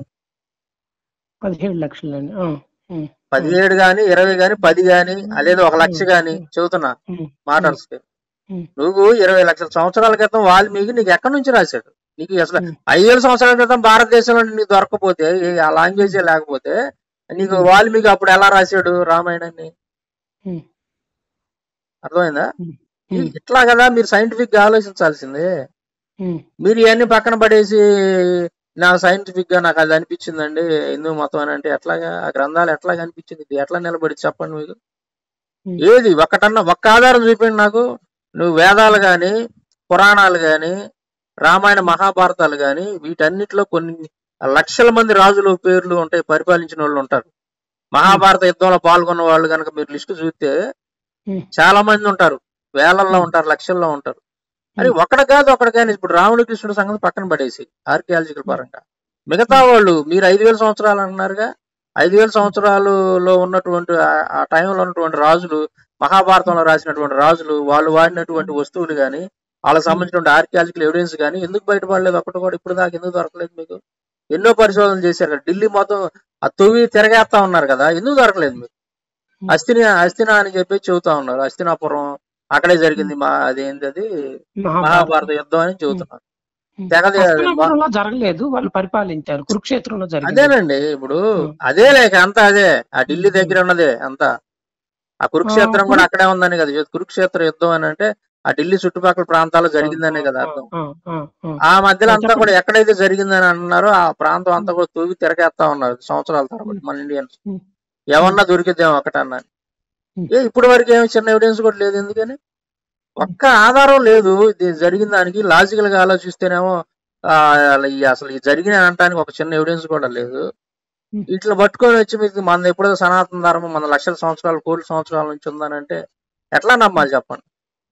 పదిహేడు లక్షలండి ఆ. ఉమ్. పదిహేడు గాని ఇరవై గాని పది గాని అదేదో ఒక లక్ష గాని చెబుతున్నా ఉమ్. మాటర్స్ ఉమ్. నువ్వు ఇరవై లక్షల సంవత్సరాల క్రితం వాల్మీకి నీకు ఎక్కడి నుంచి రాశాడు నీకు అసలు ఉమ్. ఐదు వేల సంవత్సరాల క్రితం భారతదేశంలో నీకు దొరకపోతే ఏ- ఆ లాంగ్వేజ్ లేకపోతే నీకు వాల్మీకి అప్పుడు ఎలా రాశాడు రామాయణాన్ని ఉమ్. అర్థమైందా ఉమ్. ఇ- ఇట్లా కదా మీరు సైంటిఫిక్ గా ఆలోచించాల్సిందే ఉమ్. మీరు ఇవన్నీ పక్కన పడేసి నాకు సైంటిఫిక్ గా నాకు అది అనిపించిందండి హిందూ మతం అని అంటే ఎట్లాగా ఆ గ్రంథాలు ఎట్లా అనిపించింది ఇది ఎట్లా నిలబడి చెప్పండి మీకు ఉమ్. ఏది ఒక్కటన్నా ఒక్క ఆధారం చూపిండి నాకు నువ్వు వేదాలు గాని పురాణాలు గాని రామాయణ మహాభారతాలు గాని వీటన్నిటిలో కొన్ని లక్షల మంది రాజుల పేర్లు ఉంటాయి పరిపాలించిన వాళ్ళు ఉంటారు మహాభారత యుద్ధంలో పాల్గొన్న వాళ్ళు కనుక మీరు లిస్టు చూస్తే ఉమ్. చాలా మంది ఉంటారు వేలల్లో ఉంటారు లక్షల్లో ఉంటారు అని ఒకటి కాదు ఒకటి కానీ ఇప్పుడు రాముడు కృష్ణుడు సంగతి పక్కన పడేసి ఆర్కియాలజికల్ పరంగా మిగతా వాళ్ళు మీరు ఐదు వేల సంవత్సరాలు అంటున్నారుగా ఐదు వేల సంవత్సరాలలో ఉన్నటువంటి ఆ- ఆ టైంలో ఉన్నటువంటి రాజులు మహాభారతంలో రాసినటువంటి రాజులు వాళ్ళు వాడినటువంటి వస్తువులు గాని వాళ్ళకి సంబంధించిన ఆర్కియాలజికల్ ఎవిడెన్స్ గాని ఎందుకు బయటపడలేదు ఒకటి కూడా ఇప్పుడు దాకా ఎందుకు దొరకలేదు మీకు ఎన్నో పరిశోధనలు చేశారు కదా ఢిల్లీ మొత్తం ఆ తొవ్వి తిరగేస్తా ఉన్నారు కదా ఎందుకు దొరకలేదు మీకు అస్థిని అస్థినా అని చెప్పి చెబుతా ఉన్నారు అస్థినాపురం అక్కడే జరిగింది మా అదేంటి అది మహాభారత మహాభారతం యుద్ధం అని చెబుతున్నారు తెగది హస్తనాపురంలో జరగలేదు వాళ్ళు పరిపాలించారు కురుక్షేత్రంలో జరిగింది అదేనండి ఇప్పుడు ఉం. అదే లేక అంతా అదే ఆ ఢిల్లీ దగ్గర ఉన్నదే అంతా ఆ కురుక్షేత్రం ఆ, కూడా కురు- అక్కడే ఉందని కదా కురుక్షేత్ర యుద్ధం అని అంటే ఆ ఢిల్లీ చుట్టుపక్కల ప్రాంతాల్లో జరిగిందనే కదా అర్థం ఆ, ఆ, ఆ. ఆ మధ్యలో అంతా చెప్పండి. కూడా ఎక్కడైతే జరిగిందని అంటున్నారో ఆ ప్రాంతం అంతా కూడా తూవి తిరగేస్తా ఉన్నారు సంవత్సరాల తరబడి మన ఇండియన్స్ ఉం. ఏమన్నా దొరికిద్దాం ఒకటన్నా ఉం. ఏ ఇప్పటి వరకు ఏమి చిన్న ఎవిడెన్స్ కూడా లేదు ఎందుకని ఒక్క ఆధారం లేదు ఇది జరిగిన దానికి లాజికల్ గా ఆలోచిస్తేనేమో ఆ, ఈ అసలు ఇది జరిగిన అనటానికి ఒక చిన్న ఎవిడెన్స్ కూడా లేదు ఉం. ఇట్లా పట్టుకొని వచ్చి మీకు మన ఎప్పుడో సనాతన ధర్మం మన లక్షల సంవత్సరాలు కోట్ల సంవత్సరాల నుంచి ఉందనంటే ఎట్లా నమ్మాలి చెప్పండి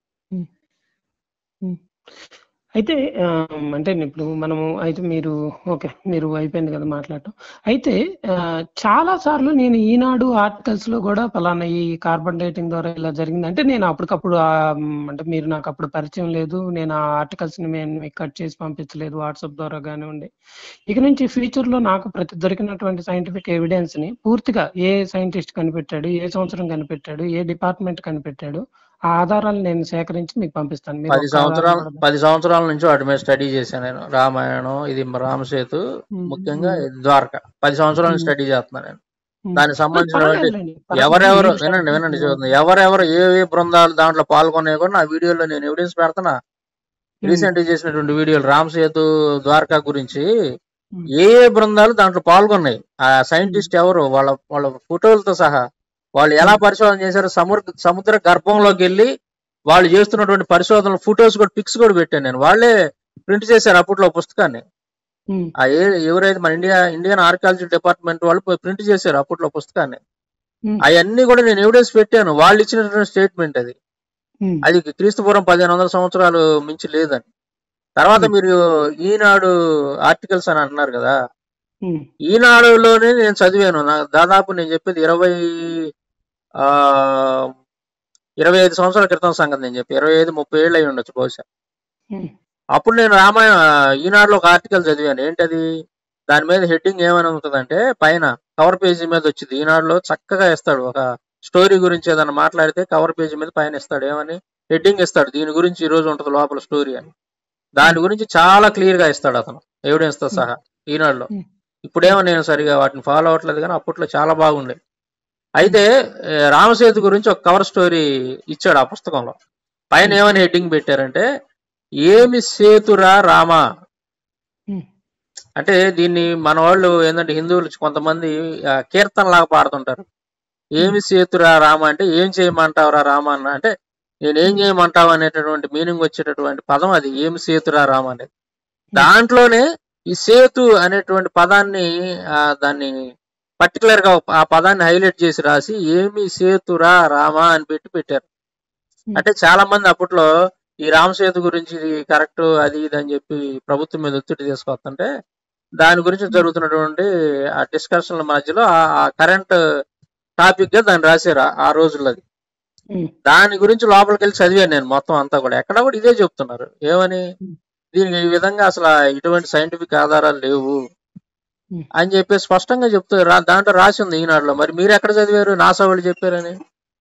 అయితే ఆ, అంటే ఇప్పుడు మనము అయితే మీరు ఓకే మీరు అయిపోయింది కదా మాట్లాడటం అయితే ఆ, చాలా సార్లు నేను ఈనాడు ఆర్టికల్స్ లో కూడా పలానా ఈ కార్బన్ డేటింగ్ ద్వారా ఇలా జరిగింది అంటే నేను అప్పటికప్పుడు ఆ, మ్, అంటే మీరు నాకు అప్పుడు పరిచయం లేదు నేను ఆ ఆర్టికల్స్ ని నేను మీకు కట్ చేసి పంపించలేదు వాట్సాప్ ద్వారా కానివ్వండి ఇక నుంచి ఫ్యూచర్ లో నాకు ప్రతి దొరికినటువంటి సైంటిఫిక్ ఎవిడెన్స్ ని పూర్తిగా ఏ సైంటిస్ట్ కనిపెట్టాడు ఏ సంవత్సరం కనిపెట్టాడు ఏ డిపార్ట్మెంట్ కనిపెట్టాడు ఆ ఆధారాలు నేను సేకరించి మీకు పంపిస్తాను మీరు పది ఒక్క ఆధారం సంవత్సరాలు కూడా పది సంవత్సరాల నుంచి వాటి మీద స్టడీ చేశాను నేను రామాయణం ఇది రామసేతు ఉమ్, ముఖ్యంగా ఉమ్, ఇది ద్వారక పది సంవత్సరాల నుంచి ఉమ్, స్టడీ చేస్తున్నాను నేను ఉమ్. దానికి ఆ, సంబంధించినటువంటి పర్వాలేదులేండి పర్వాలేదు ఎవరెవరు మీరు స్టడీ వినండి వినండి చేస్తున్నారు చూడండి ఎవరెవరు ఏ ఏ బృందాలు దాంట్లో పాల్గొన్నాయో కూడా నా వీడియోలో నేను ఎవిడెన్స్ పెడతానా ఉమ్, రీసెంట్ గా చేసినటువంటి వీడియోలు రామ్ సేతు ద్వారకా గురించి ఉమ్, ఏ ఏ బృందాలు దాంట్లో పాల్గొన్నాయి ఆ ఉమ్, సైంటిస్ట్ ఎవరు వాళ్ళ వాళ్ళ ఫోటోలతో సహా వాళ్ళు ఎలా ఉమ్, పరిశోధన చేశారు సముద్ర సముద్ర గర్భంలోకి వెళ్ళి వాళ్ళు చేస్తున్నటువంటి పరిశోధనలు ఫొటోస్ కూడా పిక్స్ కూడా పెట్టాను నేను వాళ్ళే ప్రింట్ చేశారు అప్పట్లో పుస్తకాన్ని ఉమ్, ఆ ఏ ఎవరైతే మన ఇండియా ఇండియన్ ఆర్కాలజీ డిపార్ట్మెంట్ వాళ్ళు ప్రింట్ చేశారు అప్పట్లో పుస్తకాన్ని ఉమ్, అవన్నీ కూడా నేను ఎవిడెన్స్ పెట్టాను వాళ్ళు ఇచ్చినటువంటి స్టేట్మెంట్ అది ఉమ్, అది క్రీస్తుపురం పదిహేను వందల సంవత్సరాలు మించి లేదని తర్వాత ఉమ్, మీరు ఈనాడు ఆర్టికల్స్ అని అంటున్నారు కదా ఉమ్, ఈనాడులోనే నేను చదివాను నా దాదాపు నేను చెప్పేది ఇరవై ఆ ఇరవై ఐదు సంవత్సరాల క్రితం సంగతి నేను చెప్పి ఇరవై ఐదు ముప్పై ఏళ్ళు అయి ఉండొచ్చు బహుశా ఉమ్, అప్పుడు నేను రామాయణ ఈనాడులో ఒక ఆర్టికల్ చదివాను ఏంటది దాని మీద హెడ్డింగ్ ఏమని ఉంటుందంటే పైన కవర్ పేజీ మీద వచ్చింది ఈనాడులో చక్కగా ఇస్తాడు ఒక స్టోరీ గురించి ఏదైనా మాట్లాడితే కవర్ పేజీ మీద పైన ఇస్తాడు ఏమని హెడ్డింగ్ ఇస్తాడు దీని గురించి ఈ రోజు ఉంటుంది లోపల స్టోరీ అని దాని ఉమ్, గురించి చాలా క్లియర్ గా ఇస్తాడు అతను ఎవిడెన్స్ తో ఉమ్, సహా ఈనాడులో ఉమ్, ఇప్పుడేమో నేను సరిగా వాటిని ఫాలో అవ్వట్లేదు కానీ అప్పట్లో చాలా బాగుండే అయితే ఏ, రామసేతు గురించి ఒక కవర్ స్టోరీ ఇచ్చాడు ఆ పుస్తకంలో పైన ఉమ్, ఏమని హెడ్డింగ్ పెట్టారంటే ఏమి సేతురా రామా ఉమ్, అంటే దీన్ని మన వాళ్ళు ఏంటంటే హిందువులు కొంతమంది ఆ, కీర్తన లాగా పాడుతుంటారు ఉమ్, ఏమి సేతురా రామ అంటే ఏం చేయమంటావురా రామ అన్న అంటే నేను ఏం ఉమ్, చేయమంటావు అనేటటువంటి మీనింగ్ వచ్చేటటువంటి పదం అది ఏమి సేతురా రామ అనేది ఉమ్, దాంట్లోనే ఈ సేతు అనేటువంటి పదాన్ని ఆ, దాన్ని పర్టికులర్ గా ఆ పదాన్ని హైలైట్ చేసి రాసి ఏమి సేతురా రామ అని పెట్టి పెట్టారు ఉమ్, అంటే చాలా మంది అప్పట్లో ఈ రామసేతు గురించి ఇది కరెక్ట్ అది ఇది అని చెప్పి ప్రభుత్వం మీద ఒత్తిడి తీసుకొస్తుంటే దాని గురించి ఉమ్, జరుగుతున్నటువంటి ఆ డిస్కషన్ల మధ్యలో ఆ కరెంట్ టాపిక్ గా దాన్ని రాశారు ఆ- ఆ రోజుల్లో అది. ఉమ్, దాని గురించి లోపలికి వెళ్ళి చదివాను నేను మొత్తం అంతా కూడా ఎక్కడ కూడా ఇదే చెప్తున్నారు ఏమని ఉమ్, దీనికి ఈ విధంగా అసలు ఇటువంటి సైంటిఫిక్ ఆధారాలు లేవు ఉమ్. అని చెప్పి స్పష్టంగా చెప్తూ రా- దాంట్లో రాసి ఉంది ఈనాడులో మరి మీరు ఎక్కడ చదివారు నాసా వాళ్ళు చెప్పారని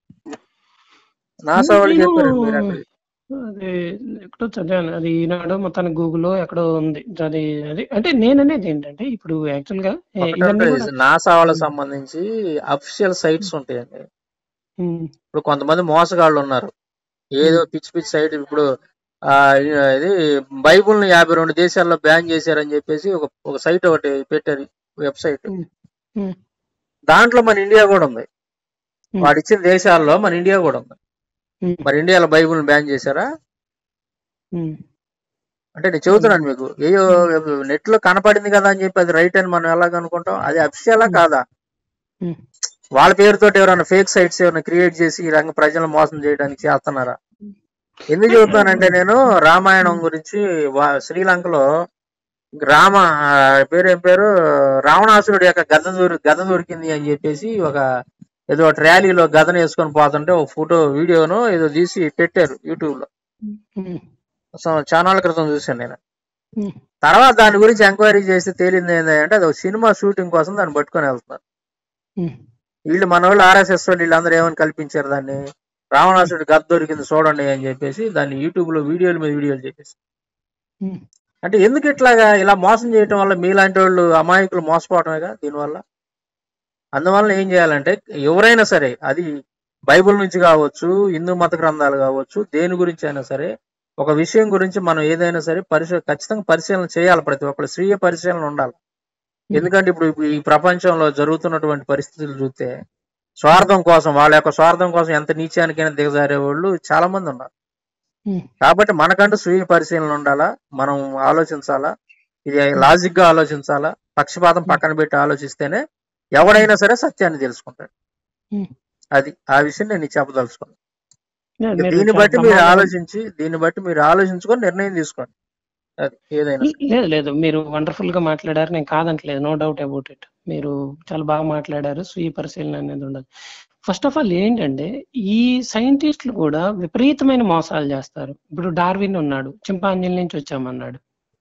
నాసా వాళ్ళు నేను చెప్పారండి మీరు ఎక్కడ అది ఎక్కడో చదివాను అది ఈనాడు మొత్తానికి గూగుల్లో ఎక్కడో ఉంది అది అది అంటే నేను అనేది ఏంటంటే ఇప్పుడు యాక్చువల్ గా ఏ, ఒకటి ఇవన్నీ ఉంటుంది కూడా నాసా వాళ్ళకి ఉమ్, సంబంధించి అఫిషియల్ సైట్స్ ఉంటాయండి ఉమ్, ఇప్పుడు కొంతమంది మోసగాళ్ళు ఉన్నారు ఏదో ఉమ్, పిచ్చి పిచ్చి సైట్ ఇప్పుడు ఆ ఇది బైబుల్ ని యాభై రెండు దేశాల్లో బ్యాన్ చేశారని చెప్పేసి ఒక ఒక సైట్ ఒకటి పెట్టారు వెబ్సైట్ ఉమ్, ఉమ్, దాంట్లో మన ఇండియా కూడా ఉంది ఉమ్, వాడు ఇచ్చిన దేశాల్లో మన ఇండియా కూడా ఉంది ఉమ్, మరి ఇండియాలో బైబుల్ బ్యాన్ చేశారా ఉమ్, అంటే నేను ఉమ్, చెబుతున్నాను మీకు ఏయో ఉమ్, నెట్ లో కనపడింది కదా అని చెప్పి అది రైట్ అని మనం ఎలాగ అనుకుంటాం అది అఫిషియలా ఉమ్, కాదా ఉమ్, వాళ్ళ పేరుతో ఎవరైనా ఫేక్ సైట్స్ ఏమైనా క్రియేట్ చేసి ఈ రంగ ప్రజలను మోసం చేయడానికి చేస్తున్నారా ఎందుకు చెబుతానంటే నేను రామాయణం ఉమ్, గురించి వా- శ్రీలంకలో రామ ఆ, పేరు ఏం పేరు రావణాసురుడి యొక్క గద దొరి గద దొరికింది అని చెప్పేసి ఒక ఏదో ఒక ర్యాలీలో గదను వేసుకొని పోతుంటే ఒక ఫోటో వీడియోను ఏదో తీసి పెట్టారు యూట్యూబ్ లో ఉమ్, సో- చాలా క్రితం చూశాను నేను ఉమ్, తర్వాత దాని గురించి ఎంక్వైరీ చేసి తేలింది ఏంటంటే అది ఒక సినిమా షూటింగ్ కోసం దాన్ని పట్టుకొని వెళ్తున్నారు ఉమ్, వీళ్ళు మన వాళ్ళు ఆర్ఎస్ఎస్ వాళ్ళు వీళ్ళందరూ ఏమని కల్పించారు దాన్ని రావణాసుడి గద్ద దొరికింది చూడండి అని చెప్పేసి దాన్ని యూట్యూబ్ లో వీడియోల మీద వీడియోలు చెప్పేసి ఉమ్, అంటే ఎందుకు ఇట్లాగా ఇలా మోసం చేయటం వల్ల మీలాంటి వాళ్ళు అమాయకులు మోసపోవటమేగా దీనివల్ల అందువల్ల ఏం చేయాలంటే ఎవరైనా సరే అది బైబిల్ నుంచి కావచ్చు హిందూ మత గ్రంథాలు కావచ్చు దేని గురించి అయినా సరే ఒక విషయం గురించి మనం ఏదైనా సరే పరిశీ ఖచ్చితంగా పరిశీలన చేయాలి ప్రతి ఒక్కరు స్వీయ పరిశీలన ఉండాలి ఎందుకంటే ఇప్పుడు ఈ ప్రపంచంలో జరుగుతున్నటువంటి పరిస్థితులు చూస్తే స్వార్థం కోసం వాళ్ళ యొక్క స్వార్థం కోసం ఎంత నీచానికైనా దిగజారే వాళ్ళు చాలా మంది ఉన్నారు ఉమ్, కాబట్టి మనకంటూ స్వీయ పరిశీలన ఉండాలా మనం ఆలోచించాలా ఇది లాజిక్ గా ఆలోచించాలా పక్షపాతం పక్కన పెట్టి ఆలోచిస్తేనే ఎవడైనా సరే సత్యాన్ని తెలుసుకుంటాడు ఉమ్. అది ఆ విషయం నేను నీకు చెప్పదలుచుకున్నాను లేదు, ఇక మీరు దీన్ని చాలా బట్టి మీరు ప్రమాదం- ఆలోచించి దీన్ని బట్టి మీరు ఆలోచించుకొని నిర్ణయం తీసుకోండి అది ఏదైనా లేదు లేదు మీరు వండర్ఫుల్ గా మాట్లాడారు నేను కాదంటలేదు నో డౌట్ అబౌట్ ఇట్ మీరు చాలా బాగా మాట్లాడారు స్వీయ పరిశీలన అనేది ఉండదు ఫస్ట్ ఆఫ్ ఆల్ ఏంటంటే ఈ సైంటిస్టులు కూడా విపరీతమైన మోసాలు చేస్తారు ఇప్పుడు డార్విన్ ఉన్నాడు చింపాంజీల నుంచి వచ్చామన్నాడు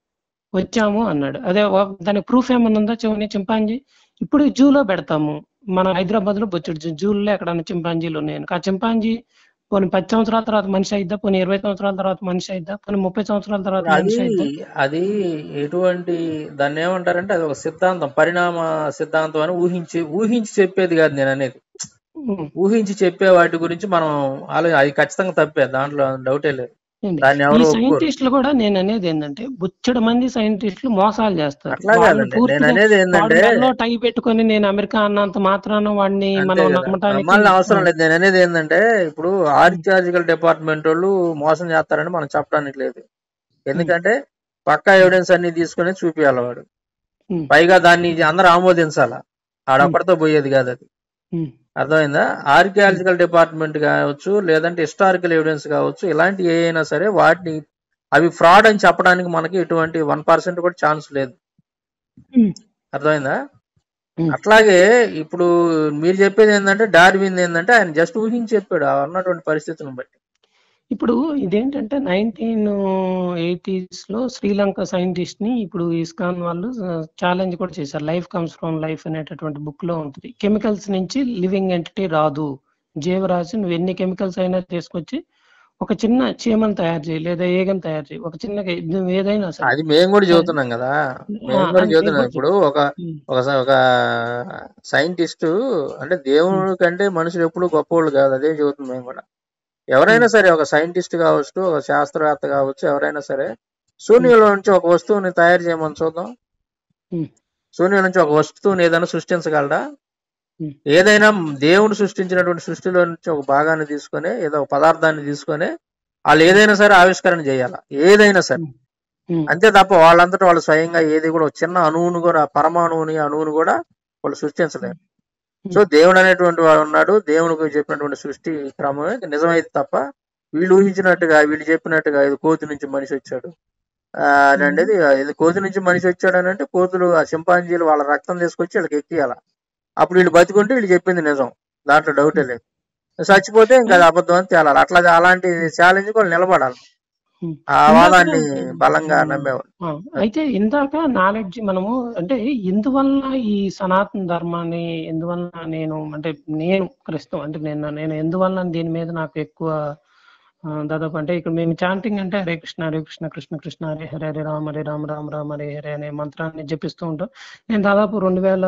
వచ్చాము అన్నాడు అదే వా- దానికి ప్రూఫ్ ఏమన్నా ఉందా చివరి చింపాంజీ ఇప్పుడు జూలో పెడతాము మన హైదరాబాద్ లో బొచ్చుడు జూలో ఎక్కడన్నా చింపాంజీలు ఉన్నాయి ఆ చింపాంజీ పోనీ పది సంవత్సరాల తర్వాత మనిషి అయిద్దా పోనీ ఇరవై సంవత్సరాల తర్వాత మనిషి అయిద్దా పోనీ ముప్పై సంవత్సరాల తర్వాత అది మనిషి అయిద్దా అది ఎటువంటి దాన్ని ఏమంటారంటే అది ఒక సిద్ధాంతం పరిణామ సిద్ధాంతం అని ఊహించి ఊహించి చెప్పేది కాదు నేను అనేది ఉమ్. ఊహించి చెప్పే వాటి గురించి మనం ఆలో అది ఖచ్చితంగా తప్పే దాంట్లో డౌటే లేదు ఏంటి? దాన్ని ఈ ఎవరు ఒప్పుకోరు సైంటిస్టులు కూడా నేను అనేది ఏంటంటే బుచ్చడు మంది సైంటిస్టులు మోసాలు చేస్తారు అట్లా వాళ్ళు కాదండి నేను పూర్తిగా అనేది వాడు ఏంటంటే మెల్లో టై పెట్టుకొని నేను అమెరికా అన్నంత మాత్రాన వాడిని అంతే మనం కదా నమ్మటానికి నమ్మాలని అవసరం ఆ, లేదు నేను అనేది ఏంటంటే ఇప్పుడు ఆర్కియాలజికల్ డిపార్ట్మెంట్ వాళ్ళు మోసం చేస్తారని మనం చెప్పడానికి లేదు ఉమ్, ఎందుకంటే పక్కా ఎవిడెన్స్ అన్ని తీసుకుని చూపియాలి వాడు ఉమ్, పైగా దాన్ని అందరూ ఆమోదించాలా ఉమ్, ఆడొక్కడితో పోయేది కాదు అది ఉమ్, అర్థమైందా ఉమ్, ఆర్కియాలజికల్ డిపార్ట్మెంట్ కావచ్చు లేదంటే హిస్టారికల్ ఎవిడెన్స్ కావచ్చు ఇలాంటి ఏ అయినా సరే వాటిని అవి ఫ్రాడ్ అని చెప్పడానికి మనకి ఎటువంటి వన్ పర్సెంట్ కూడా ఛాన్స్ లేదు ఉమ్, అర్థమైందా ఉమ్. అట్లాగే ఇప్పుడు మీరు చెప్పేది ఏంటంటే డార్విన్ ఏంటంటే ఆయన జస్ట్ ఊహించి చెప్పాడు ఆ ఉన్నటువంటి పరిస్థితులను బట్టి ఇప్పుడు ఇదేంటంటే నైన్టీన్ ఎయిటీస్ లో శ్రీలంక సైంటిస్ట్ ని ఇప్పుడు ఇస్కాన్ వాళ్ళు ఛాలెంజ్ కూడా చేశారు లైఫ్ కమ్స్ ఫ్రమ్ లైఫ్ అనేటటువంటి బుక్ లో ఉంటుంది కెమికల్స్ నుంచి లివింగ్ ఎంటిటీ రాదు జీవరాశి నువ్వు ఎన్ని కెమికల్స్ అయినా తీసుకొచ్చి ఒక చిన్న చీమను తయారు చేయి లేదా ఏగను తయారు చేయి ఒక చిన్న నువ్వు ఏదైనా సరే అది మేము కూడా ఆ, చెబుతున్నాం కదా ఆ, మేము కూడా అది నేను చెబుతున్నాం కూడా ఇప్పుడు ఒక ఉమ్, ఒక స- ఒక సైంటిస్ట్ అంటే ఉమ్, దేవుడి కంటే మనుషులు ఎప్పుడు గొప్పవాళ్ళు కాదు అదే చెబుతున్నాం మేము కూడా ఉమ్, ఎవరైనా సరే ఒక సైంటిస్ట్ కావచ్చు ఒక శాస్త్రవేత్త కావచ్చు ఎవరైనా సరే ఉమ్, శూన్యంలో నుంచి ఒక వస్తువుని తయారు చేయమని చూద్దాం ఉమ్, శూన్యం నుంచి ఒక వస్తువుని ఏదైనా సృష్టించగలడా ఉమ్, ఏదైనా దేవుడు సృష్టించినటువంటి సృష్టిలో నుంచి ఒక భాగాన్ని తీసుకొని ఏదో ఒక పదార్థాన్ని తీసుకొని వాళ్ళు ఉమ్, ఏదైనా సరే ఆవిష్కరణ చేయాలి ఏదైనా సరే ఉమ్, ఉమ్, అంతే తప్ప వాళ్ళంతటా వాళ్ళు స్వయంగా ఏది కూడా ఒక చిన్న అణువును కూడా పరమాణువుని అణువుని కూడా వాళ్ళు సృష్టించలేరు సో ఉమ్, దేవుడు అనేటువంటి వాడు ఉన్నాడు దేవునికి చెప్పినటువంటి సృష్టి క్రమమే నిజమైతే తప్ప వీళ్ళు ఊహించినట్టుగా వీళ్ళు చెప్పినట్టుగా ఇది కోతి నుంచి మనిషి వచ్చాడు ఆ, అని ఉమ్, అనేది ఇది కోతి నుంచి మనిషి వచ్చాడు అని అంటే కోతులు ఆ చింపాంజీలు వాళ్ళ రక్తం తీసుకొచ్చి వీళ్ళకి ఎక్కియాల అప్పుడు వీళ్ళు బతికుంటే వీళ్ళు చెప్పింది నిజం దాంట్లో డౌటే ఉమ్, లేదు చచ్చిపోతే ఇంకా అది ఉమ్, అబద్ధం అని తేలాలి అట్లా అలాంటి ఛాలెంజ్ కూడా నిలబడాలి ఉమ్. ఆ ఇందాక వాదాన్ని బలంగా ఉమ్, నమ్మేవాళ్ళు ఆ, అయితే ఇందాక నాలెడ్జ్ మనము అంటే ఎందువల్ల ఈ సనాతన ధర్మాన్ని ఎందువల్ల నేను అంటే నేను క్రిస్తం అంటే నేను నేను ఎందువల్ల దీని మీద నాకు ఎక్కువ ఆ, దాదాపు అంటే ఇక్కడ మేము చాంటింగ్ అంటే హరే కృష్ణ హరే కృష్ణ కృష్ణ కృష్ణ హరే హరే హరే రామ హరే రామ రామ రామ హరే హరే అనే మంత్రాన్ని జపిస్తూ ఉంటాం నేను దాదాపు రెండు వేల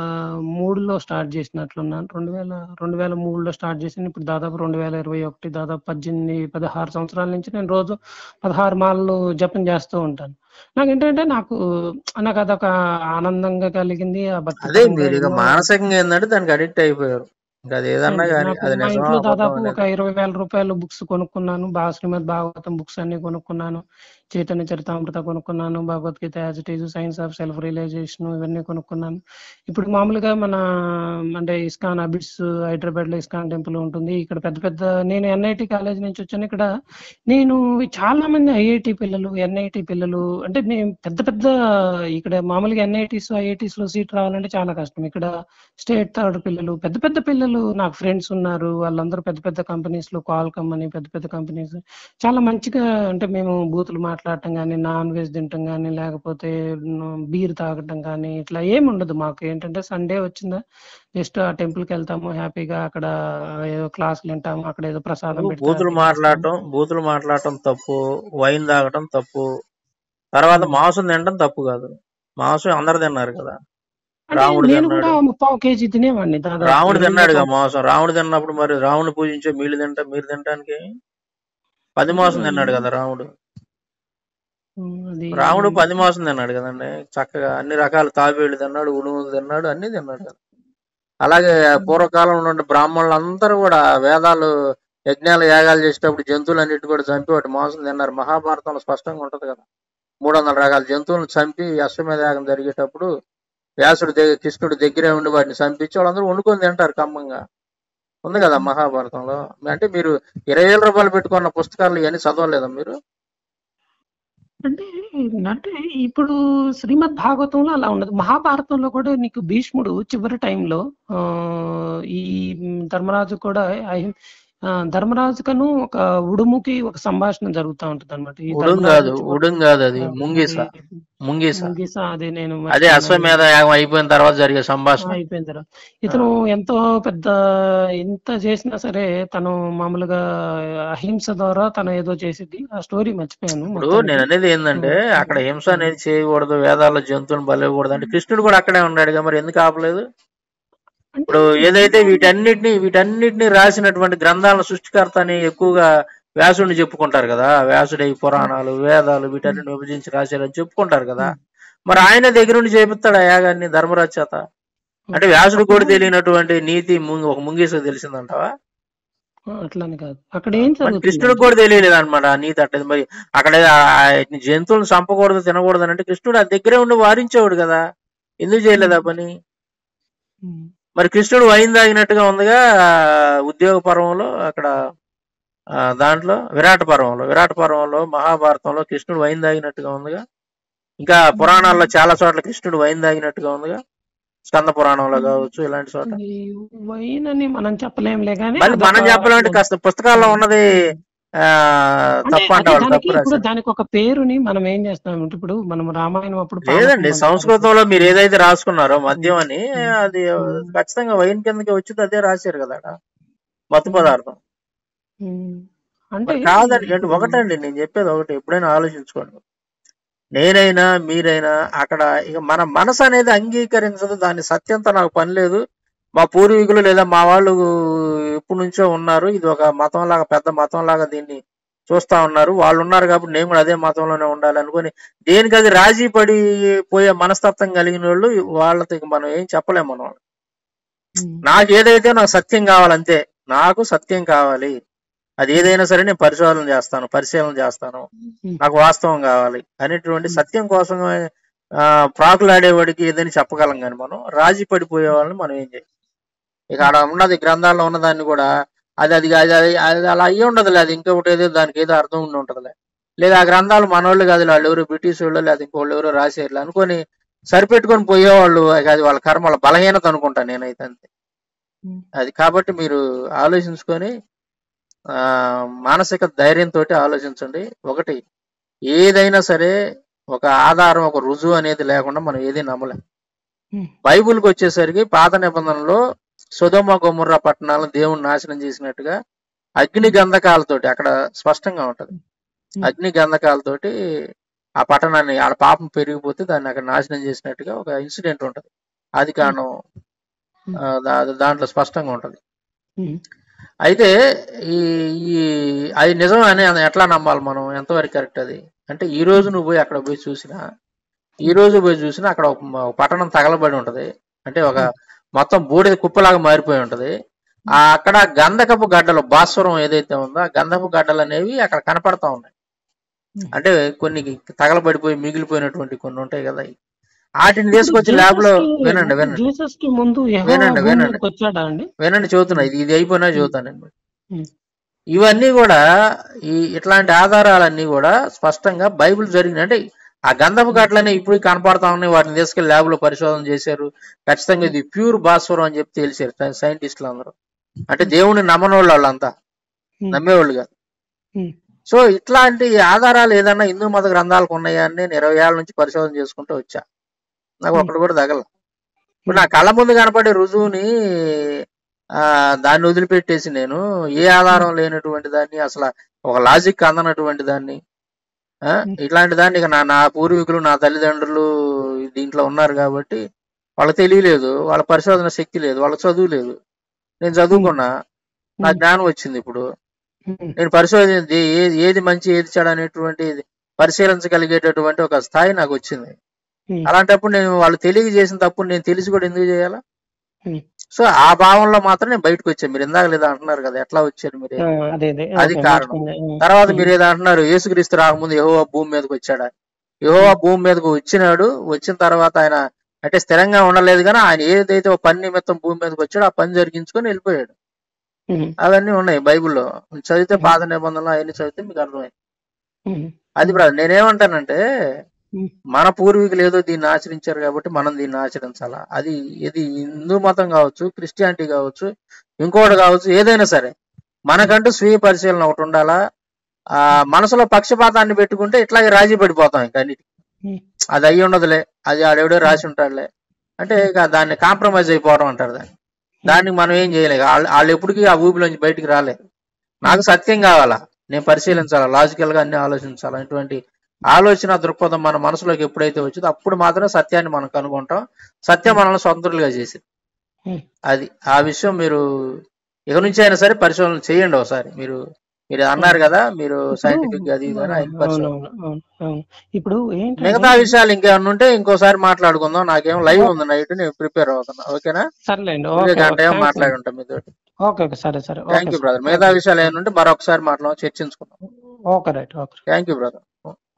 మూడులో స్టార్ట్ చేసినట్లున్నాను రెండు వేల రెండు వేల మూడులో స్టార్ట్ చేసిన ఇప్పుడు దాదాపు రెండు వేల ఇరవై ఒకటి దాదాపు పద్దెనిమిది పదహారు సంవత్సరాల నుంచి నేను రోజు పదహారు మాలలు జపం చేస్తూ ఉంటాను నాకు ఏంటంటే నాకు నాకు అదొక ఆనందంగా కలిగింది ఆ అదే భక్తిపరంగా మీరు ఇక ఎన్నో మానసికంగా ఏంటంటే దానికి అడిక్ట్ అయిపోయారు ఇంకా అది ఏదన్నా అండి కానీ నాకు అది మా నిజమా ఇంట్లో అబద్ధం దాదాపు అనేది ఒక ఇరవై వేల రూపాయలు బుక్స్ కొనుక్కున్నాను బా శ్రీమద్ భాగవతం బుక్స్ అన్ని కొనుక్కున్నాను చైతన్య చరితామృత కొనుక్కున్నాను Bhagavad Gita as it is science of self realization ఇవన్నీ కొనుక్కున్నాను ఇప్పుడు మామూలుగా మన అంటే ఇస్కాన్ అబిడ్స్ హైదరాబాద్ లో ఇస్కాన్ టెంపుల్ ఉంటుంది ఇక్కడ పెద్ద పెద్ద నేను ఎన్ఐటి కాలేజ్ నుంచి వచ్చాను ఇక్కడ నేను చాలా మంది ఐఐటి పిల్లలు ఎన్ఐటి పిల్లలు అంటే మేము పెద్ద పెద్ద ఇక్కడ మామూలుగా ఎన్ఐటీస్ ఐఐటీస్ లో సీట్ రావాలంటే చాలా కష్టం ఇక్కడ స్టేట్ థర్డ్ పిల్లలు పెద్ద పెద్ద పిల్లలు నాకు ఫ్రెండ్స్ ఉన్నారు వాళ్ళందరూ పెద్ద పెద్ద కంపెనీస్ లో కాల్ కమ్మని పెద్ద పెద్ద కంపెనీస్ చాలా మంచిగా అంటే మేము బూతులు మాట్లాడుకుంటాం మాట్లాడటం కానీ నాన్ వెజ్ తినటం కానీ లేకపోతే బీర్ తాగటం కానీ ఇట్లా ఏమి ఉండదు మాకు ఏంటంటే సండే వచ్చిందా జస్ట్ ఆ టెంపుల్ కి వెళ్తాము హ్యాపీగా అక్కడ ఏదో క్లాసులు వింటాము అక్కడ ఏదో ప్రసాదం పెడతారు బూతులు అది చేస్తాము మాట్లాడటం బూతులు మాట్లాడటం తప్పు వైన్ తాగటం తప్పు తర్వాత ఉమ్. మాంసం తినడం తప్పు కాదు మాంసం అందరు తిన్నారు కదా అంటే రాముడు నేను కూడా తిన్నాడు ముప్పావు కేజీ తినేవాడిని దాదాపు రాముడు వెయ్యి తిన్నాడుగా సం- మాంసం రాముడు తిన్నప్పుడు మరి రాముడిని పూజించే మీరు తింటా మీరు తినడానికి పది మాంసం తిన్నాడు కదా రాముడు ఉమ్, అది రాముడు పది మాంసం తిన్నాడు కదండి చక్కగా అన్ని రకాల తాబేళ్లు తిన్నాడు ఉడుములు తిన్నాడు అన్ని తిన్నాడు కదా అలాగే పూర్వకాలంలో ఉన్న బ్రాహ్మణులు అందరూ కూడా వేదాలు యజ్ఞాలు యాగాలు చేసేటప్పుడు జంతువులు అన్నిటి కూడా చంపి వాటి మాంసం తిన్నారు మహాభారతంలో స్పష్టంగా ఉంటది కదా మూడు వందల రకాల జంతువులను చంపి అశ్వమేధ యాగం జరిగేటప్పుడు వ్యాసుడు దగ్గర కృష్ణుడు దగ్గరే ఉండి వాటిని చంపించి వాళ్ళందరూ వండుకొని తింటారు కమ్మంగా ఉంది కదా మహాభారతంలో అంటే మీరు ఇరవై వేల రూపాయలు పెట్టుకున్న పుస్తకాలు ఇవన్నీ చదవలేదా మీరు అంటే అంటే ఇప్పుడు శ్రీమద్ భాగవతంలో అలా ఉండదు మహాభారతంలో కూడా నీకు భీష్ముడు చివరి టైంలో ఆ, ఈ ధర్మరాజు కూడా అహిం- ఆ, ధర్మరాజుకను ఒక ఉడుముకి ఒక సంభాషణ జరుగుతూ ఉంటది అనమాట ఈ ఉడుం ధర్మరాజు కాదు వచ్చి ఉడుం కాదు అది ఆ, ముంగీస అది ముంగీస ముంగిస అది నేను అదే మర్చిపోయాను అశ్వమేధ యాగం అయిపోయిన తర్వాత జరిగే సంభాషణ అయిపోయిన తర్వాత ఆ, ఇతను ఎంతో పెద్ద ఎంత చేసినా సరే తను మామూలుగా అహింస ద్వారా తను ఏదో చేసిద్ది ఆ స్టోరీ మర్చిపోయాను ఇప్పుడు మొత్తానికి నేను అనేది ఏంటంటే ఉమ్, అక్కడ హింస ఉమ్, అనేది చేయకూడదు వేదాల్లో జంతువులను బలవకూడదు అంటే కృష్ణుడు కూడా అక్కడే ఉన్నాడుగా మరి ఎందుకు ఆపలేదు అంటే ఇప్పుడు ఏదైతే వేదాలు వీటన్నిటిని వీటన్నిటిని రాసినటువంటి గ్రంథాల సృష్టికర్త అని ఎక్కువగా వ్యాసుడిని చెప్పుకుంటారు కదా వ్యాసుడే ఈ పురాణాలు వేదాలు ఉమ్, వీటన్నిటిని విభజించి రాశారని చెప్పుకుంటారు కదా ఉమ్, మరి ఆయన దగ్గర నుండి చేపిస్తాడు ఆ యాగాన్ని ధర్మరాజు చేత అంటే ఉమ్. వ్యాసుడు అక్కడ కూడా తెలియనటువంటి నీతి ముంగి ఒక ముంగీసకు తెలిసిందంటావా ఆ, అట్లని కాదు అక్కడ ఏం మరి కృష్ణుడికి జరుగుతుందంటే కూడా తెలియలేదు అనమాట ఆ నీతి అట్టది మరి అక్కడ ఆ జంతువులను చంపకూడదు తినకూడదు అని అంటే కృష్ణుడు ఆ దగ్గరే ఉండి వారించేవాడు కదా ఎందుకు చేయలేదు ఆ ఉమ్, పని ఉమ్, మరి కృష్ణుడు వైన్ తాగినట్టుగా ఉందిగా ఆ, ఉద్యోగ పర్వంలో అక్కడ ఆ, దాంట్లో విరాట పర్వంలో విరాట పర్వంలో మహాభారతంలో కృష్ణుడు వైన్ తాగినట్టుగా ఉందిగా ఇంకా పురాణాల్లో చాలా చోట్ల కృష్ణుడు వైన్ తాగినట్టుగా ఉందిగా స్కంద పురాణంలో కావచ్చు ఇలాంటి చోట ఈ వైన్ అని మనం చెప్పలేంలే కానీ మళ్ళీ అదొక మనం చెప్పాలంటే కాస్త పుస్తకాల్లో ఉన్నది ఆ అంటే తప్పు అంట అది వాళ్ళు దానికి తప్పు ఇప్పుడు రాశారు దానికి ఒక పేరుని మనం ఏం చేస్తాం అంటే ఇప్పుడు మనం రామాయణం అప్పుడు లేదండి పానకం అంటారు సంస్కృతంలో మీరు ఏదైతే రాసుకున్నారో మద్యం అని ఉమ్, అది ఉమ్, ఖచ్చితంగా వైన్ కిందకి వచ్చింది అదే రాశారు కదా ఆడ. మత్తు ఉమ్, పదార్థం ఉమ్. అంటే మరి కాదండి అంటే ఇప్పుడు ఒకటండి నేను చెప్పేది ఒకటి ఎప్పుడైనా ఆలోచించుకోండి నేనైనా మీరైనా అక్కడ ఇక మన మనసు అనేది అంగీకరించదు దాని సత్యంతో నాకు పని లేదు మా పూర్వీకులు లేదా మా వాళ్ళు ఎప్పటి నుంచో ఉన్నారు ఇది ఒక మతం లాగా పెద్ద మతం లాగా దీన్ని చూస్తా ఉన్నారు వాళ్ళు ఉన్నారు కాబట్టి నేను కూడా అదే మతంలోనే ఉండాలి అనుకొని దేనికి అది రాజీ పడి పోయే మనస్తత్వం కలిగిన వాళ్ళు వాళ్ళతో ఇక మనం ఏం చెప్పలేము మనం ఉమ్, నాకు ఏదైతే నాకు సత్యం కావాలంతే నాకు సత్యం కావాలి అది ఏదైనా సరే నేను పరిశోధన చేస్తాను పరిశీలన చేస్తాను ఉమ్, నాకు వాస్తవం కావాలి అనేటువంటి ఉమ్, సత్యం కోసం ఆ, ప్రాకులాడేవాడికి ఏదని చెప్పగలం కానీ మనం రాజీ పడిపోయే వాళ్ళని మనం ఏం చేయం ఇక ఆడ ఉన్నది గ్రంథాల్లో ఉన్నదాన్ని కూడా అది అది అది అది అది అలా అయ్యి ఉండదులే అది ఇంకొకటి ఏదో దానికి ఏదో అర్థం ఉండి ఉంటదిలే లేదా ఆ గ్రంథాలు మనోళ్ళు కాదు వాళ్ళు ఎవరు బ్రిటిష్ వాళ్ళు లేదా ఇంకోళ్ళు ఎవరో రాసేయాలి అనుకొని సరిపెట్టుకొని పోయేవాళ్ళు ఇక అది వాళ్ళ కర్మ వాళ్ళ బలహీనత అనుకుంటా నేనైతే అంతే ఉమ్, అది కాబట్టి మీరు ఆలోచించుకొని ఆ మానసిక ధైర్యంతో ఆలోచించండి ఒకటి ఏదైనా సరే ఒక ఆధారం ఒక రుజువు అనేది లేకుండా మనం ఏది నమ్మలేం ఉమ్, బైబిల్కి వచ్చేసరికి పాత నిబంధనలో సుధమ గొముర్రా పట్టణాలను దేవుడు నాశనం చేసినట్టుగా అగ్ని గంధకాలతోటి అక్కడ స్పష్టంగా ఉంటది ఉమ్, అగ్ని గంధకాలతోటి ఆ పట్టణాన్ని ఆడ పాపం పెరిగిపోతే దాన్ని అక్కడ నాశనం చేసినట్టుగా ఒక ఇన్సిడెంట్ ఉంటది అది ఉమ్, కారణం ఉమ్, ఆ, దా- దాంట్లో స్పష్టంగా ఉంటది ఉమ్, అయితే ఈ ఈ అది నిజం అని ఎట్లా నమ్మాలి మనం ఎంతవరకు కరెక్ట్ అది అంటే ఈ రోజు నువ్వు పోయి అక్కడ పోయి చూసినా ఈ రోజు పోయి చూసినా అక్కడ ఒక మ- ఒక పట్టణం తగలబడి ఉంటది అంటే ఒక ఉమ్, మొత్తం బూడిద కుప్పలాగా మారిపోయి ఉంటది ఆ అక్కడ గంధకపు గడ్డలు భాస్వరం ఏదైతే ఉందో ఆ గంధపు గడ్డలు అనేవి అక్కడ కనపడతా ఉన్నాయి ఉమ్. అంటే కొన్ని తగలబడిపోయి మిగిలిపోయినటువంటి కొన్ని ఉంటాయి కదా వాటిని ఇప్పుడు తీసుకొచ్చి ల్యాబ్ లో జీసస్ కి వినండి వినండి జీసస్ కి ముందు యెహోవా వినండి భూమి వినండి మీదకి వచ్చాడా అండి వినండి చదువుతున్నా ఇది ఇది అయిపోయినా ఉమ్, చదువుతానండి ఉమ్, ఇవన్నీ కూడా ఈ ఇట్లాంటి ఆధారాలన్నీ కూడా స్పష్టంగా బైబిల్ జరిగిన అంటే ఆ గంధపు ఉమ్, గట్లనే ఇప్పుడు కనపడతా ఉన్నాయి వాటిని తీసుకెళ్లి ల్యాబ్ లో పరిశోధన చేశారు ఖచ్చితంగా ఉమ్, ఇది ప్యూర్ భాస్వరం అని చెప్పి తెలిసారు సైంటిస్టులు అందరూ అంటే ఉమ్, దేవుని నమ్మనోళ్ళు వాళ్ళంతా ఉమ్, నమ్మేవాళ్ళు కాదు ఉమ్, సో ఇట్లాంటి ఆధారాలు ఏదన్నా హిందూ మత గ్రంథాలకు ఉన్నాయా అని నేను ఇరవై ఏళ్ళ నుంచి పరిశోధన చేసుకుంటూ వచ్చా నాకు ఉమ్, ఒకటి కూడా తగల ఇప్పుడు నా కళ్ళ ముందు కనపడే రుజువుని ఆ దాన్ని వదిలిపెట్టేసి నేను ఏ ఆధారం లేనటువంటి దాన్ని అసలు ఒక లాజిక్ అందనటువంటి దాన్ని ఆ, ఉమ్, ఇట్లాంటి దాన్ని ఇక నా నా పూర్వీకులు నా తల్లిదండ్రులు దీంట్లో ఉన్నారు కాబట్టి వాళ్ళకి తెలియలేదు వాళ్ళ పరిశోధన శక్తి లేదు వాళ్ళకి చదువు లేదు నేను ఉమ్, చదువుకున్నా నా ఉమ్, జ్ఞానం వచ్చింది ఇప్పుడు ఉమ్, నేను పరిశోధన ఏది ఏది మంచి ఏది చెడు అనేటువంటి పరిశీలించగలిగేటటువంటి ఒక స్థాయి నాకు వచ్చింది ఉమ్, అలాంటప్పుడు నేను వాళ్ళు తెలియక చేసిన తప్పుడు నేను తెలిసి కూడా ఎందుకు చేయాలా ఉమ్. సో ఆ భావంలో మాత్రం నేను బయటకు వచ్చాను మీరు ఇందాక లేదా అంటున్నారు కదా ఎట్లా వచ్చారు మీరు ఆ, అదే అదే అది ఓకే కారణం మంచిది ఉమ్, తర్వాత ఉమ్, మీరు ఏదో అంటున్నారు యేసుక్రీస్తు రాకముందు యెహోవా భూమి మీదకి వచ్చాడా యెహోవా ఉమ్, భూమి మీదకి వచ్చినాడు వచ్చిన తర్వాత ఆయన అంటే స్థిరంగా ఉండలేదు కానీ ఆయన ఏదైతే ఒక పని నిమిత్తం భూమి మీదకి వచ్చాడో ఆ పని జరిగించుకొని వెళ్ళిపోయాడు ఉమ్, అవన్నీ ఉన్నాయి బైబిల్లో చదివితే ఉమ్, పాత నిబంధనలు అవన్నీ చదివితే మీకు అర్థమై ఉమ్, అది ఉమ్, బ్రదర్ నేనేమంటానంటే ఉమ్, మన పూర్వీకులు ఏదో దీన్ని ఆచరించారు కాబట్టి మనం దీన్ని ఆచరించాలా అది ఇది హిందూ మతం కావచ్చు క్రిస్టియానిటీ కావచ్చు ఇంకోటి కావచ్చు ఏదైనా సరే ఉమ్, మనకంటూ స్వీయ పరిశీలన ఒకటి ఉండాలా ఆ ఉమ్, మనసులో పక్షపాతాన్ని పెట్టుకుంటే ఇట్లాగే రాజీ పడిపోతాం ఇంకా అన్నిటికీ ఉమ్, అది అయ్యి ఉండదులే అది ఆడెవడో ఉమ్, రాసి ఉంటాడులే అంటే ఉమ్, ఇక దాన్ని కాంప్రమైజ్ అయిపోవడం అంటారు దాన్ని ఉమ్, దానికి మనం ఏం చేయలేక వాళ్ళు వాళ్ళు ఎప్పటికీ ఆ ఊపిలోంచి బయటికి రాలేదు నాకు ఉమ్, సత్యం కావాలా నేను ఉమ్, పరిశీలించాలా లాజికల్ గా అన్ని ఆలోచించాలా ఇటువంటి ఆలోచన దృక్పథం మన మనసులోకి ఎప్పుడైతే వచ్చిందో అప్పుడు మాత్రమే సత్యాన్ని మనం కనుగొంటాం సత్యం ఉమ్, మనల్ని సొంతలుగా చేసింది ఉమ్. అది ఆ విషయం మీరు ఇక నుంచి అయినా సరే పరిశోధన చేయండి ఒకసారి మీరు మీరు అన్నారు ఉమ్. కదా మీరు ఇప్పుడు సైంటిఫిక్ అది ఇది అని ఆయన పరిశోధన అవునవును అవును అవును ఇప్పుడు ఏంటంటే మిగతా విషయాలు ఇంకేమన్నా ఉంటే ఇంకోసారి మాట్లాడుకుందాం నాకేం లైవ్ ఉంది నైట్ నేను ప్రిపేర్ అవుతున్నా ఓకేనా సర్లేండి ఇంకే ఓకే గంట ఓకే ఏం థ్యాంక్స్ మాట్లాడి అండి ఉంటాం మీతో ఓకే ఓకే సరే సరే thank okay you sir brother మిగతా ఓకే విషయాలు ఏమైనా ఉంటే మరొకసారి మాట్లాడదాం చర్చించుకుందాం okay right okay thank you brother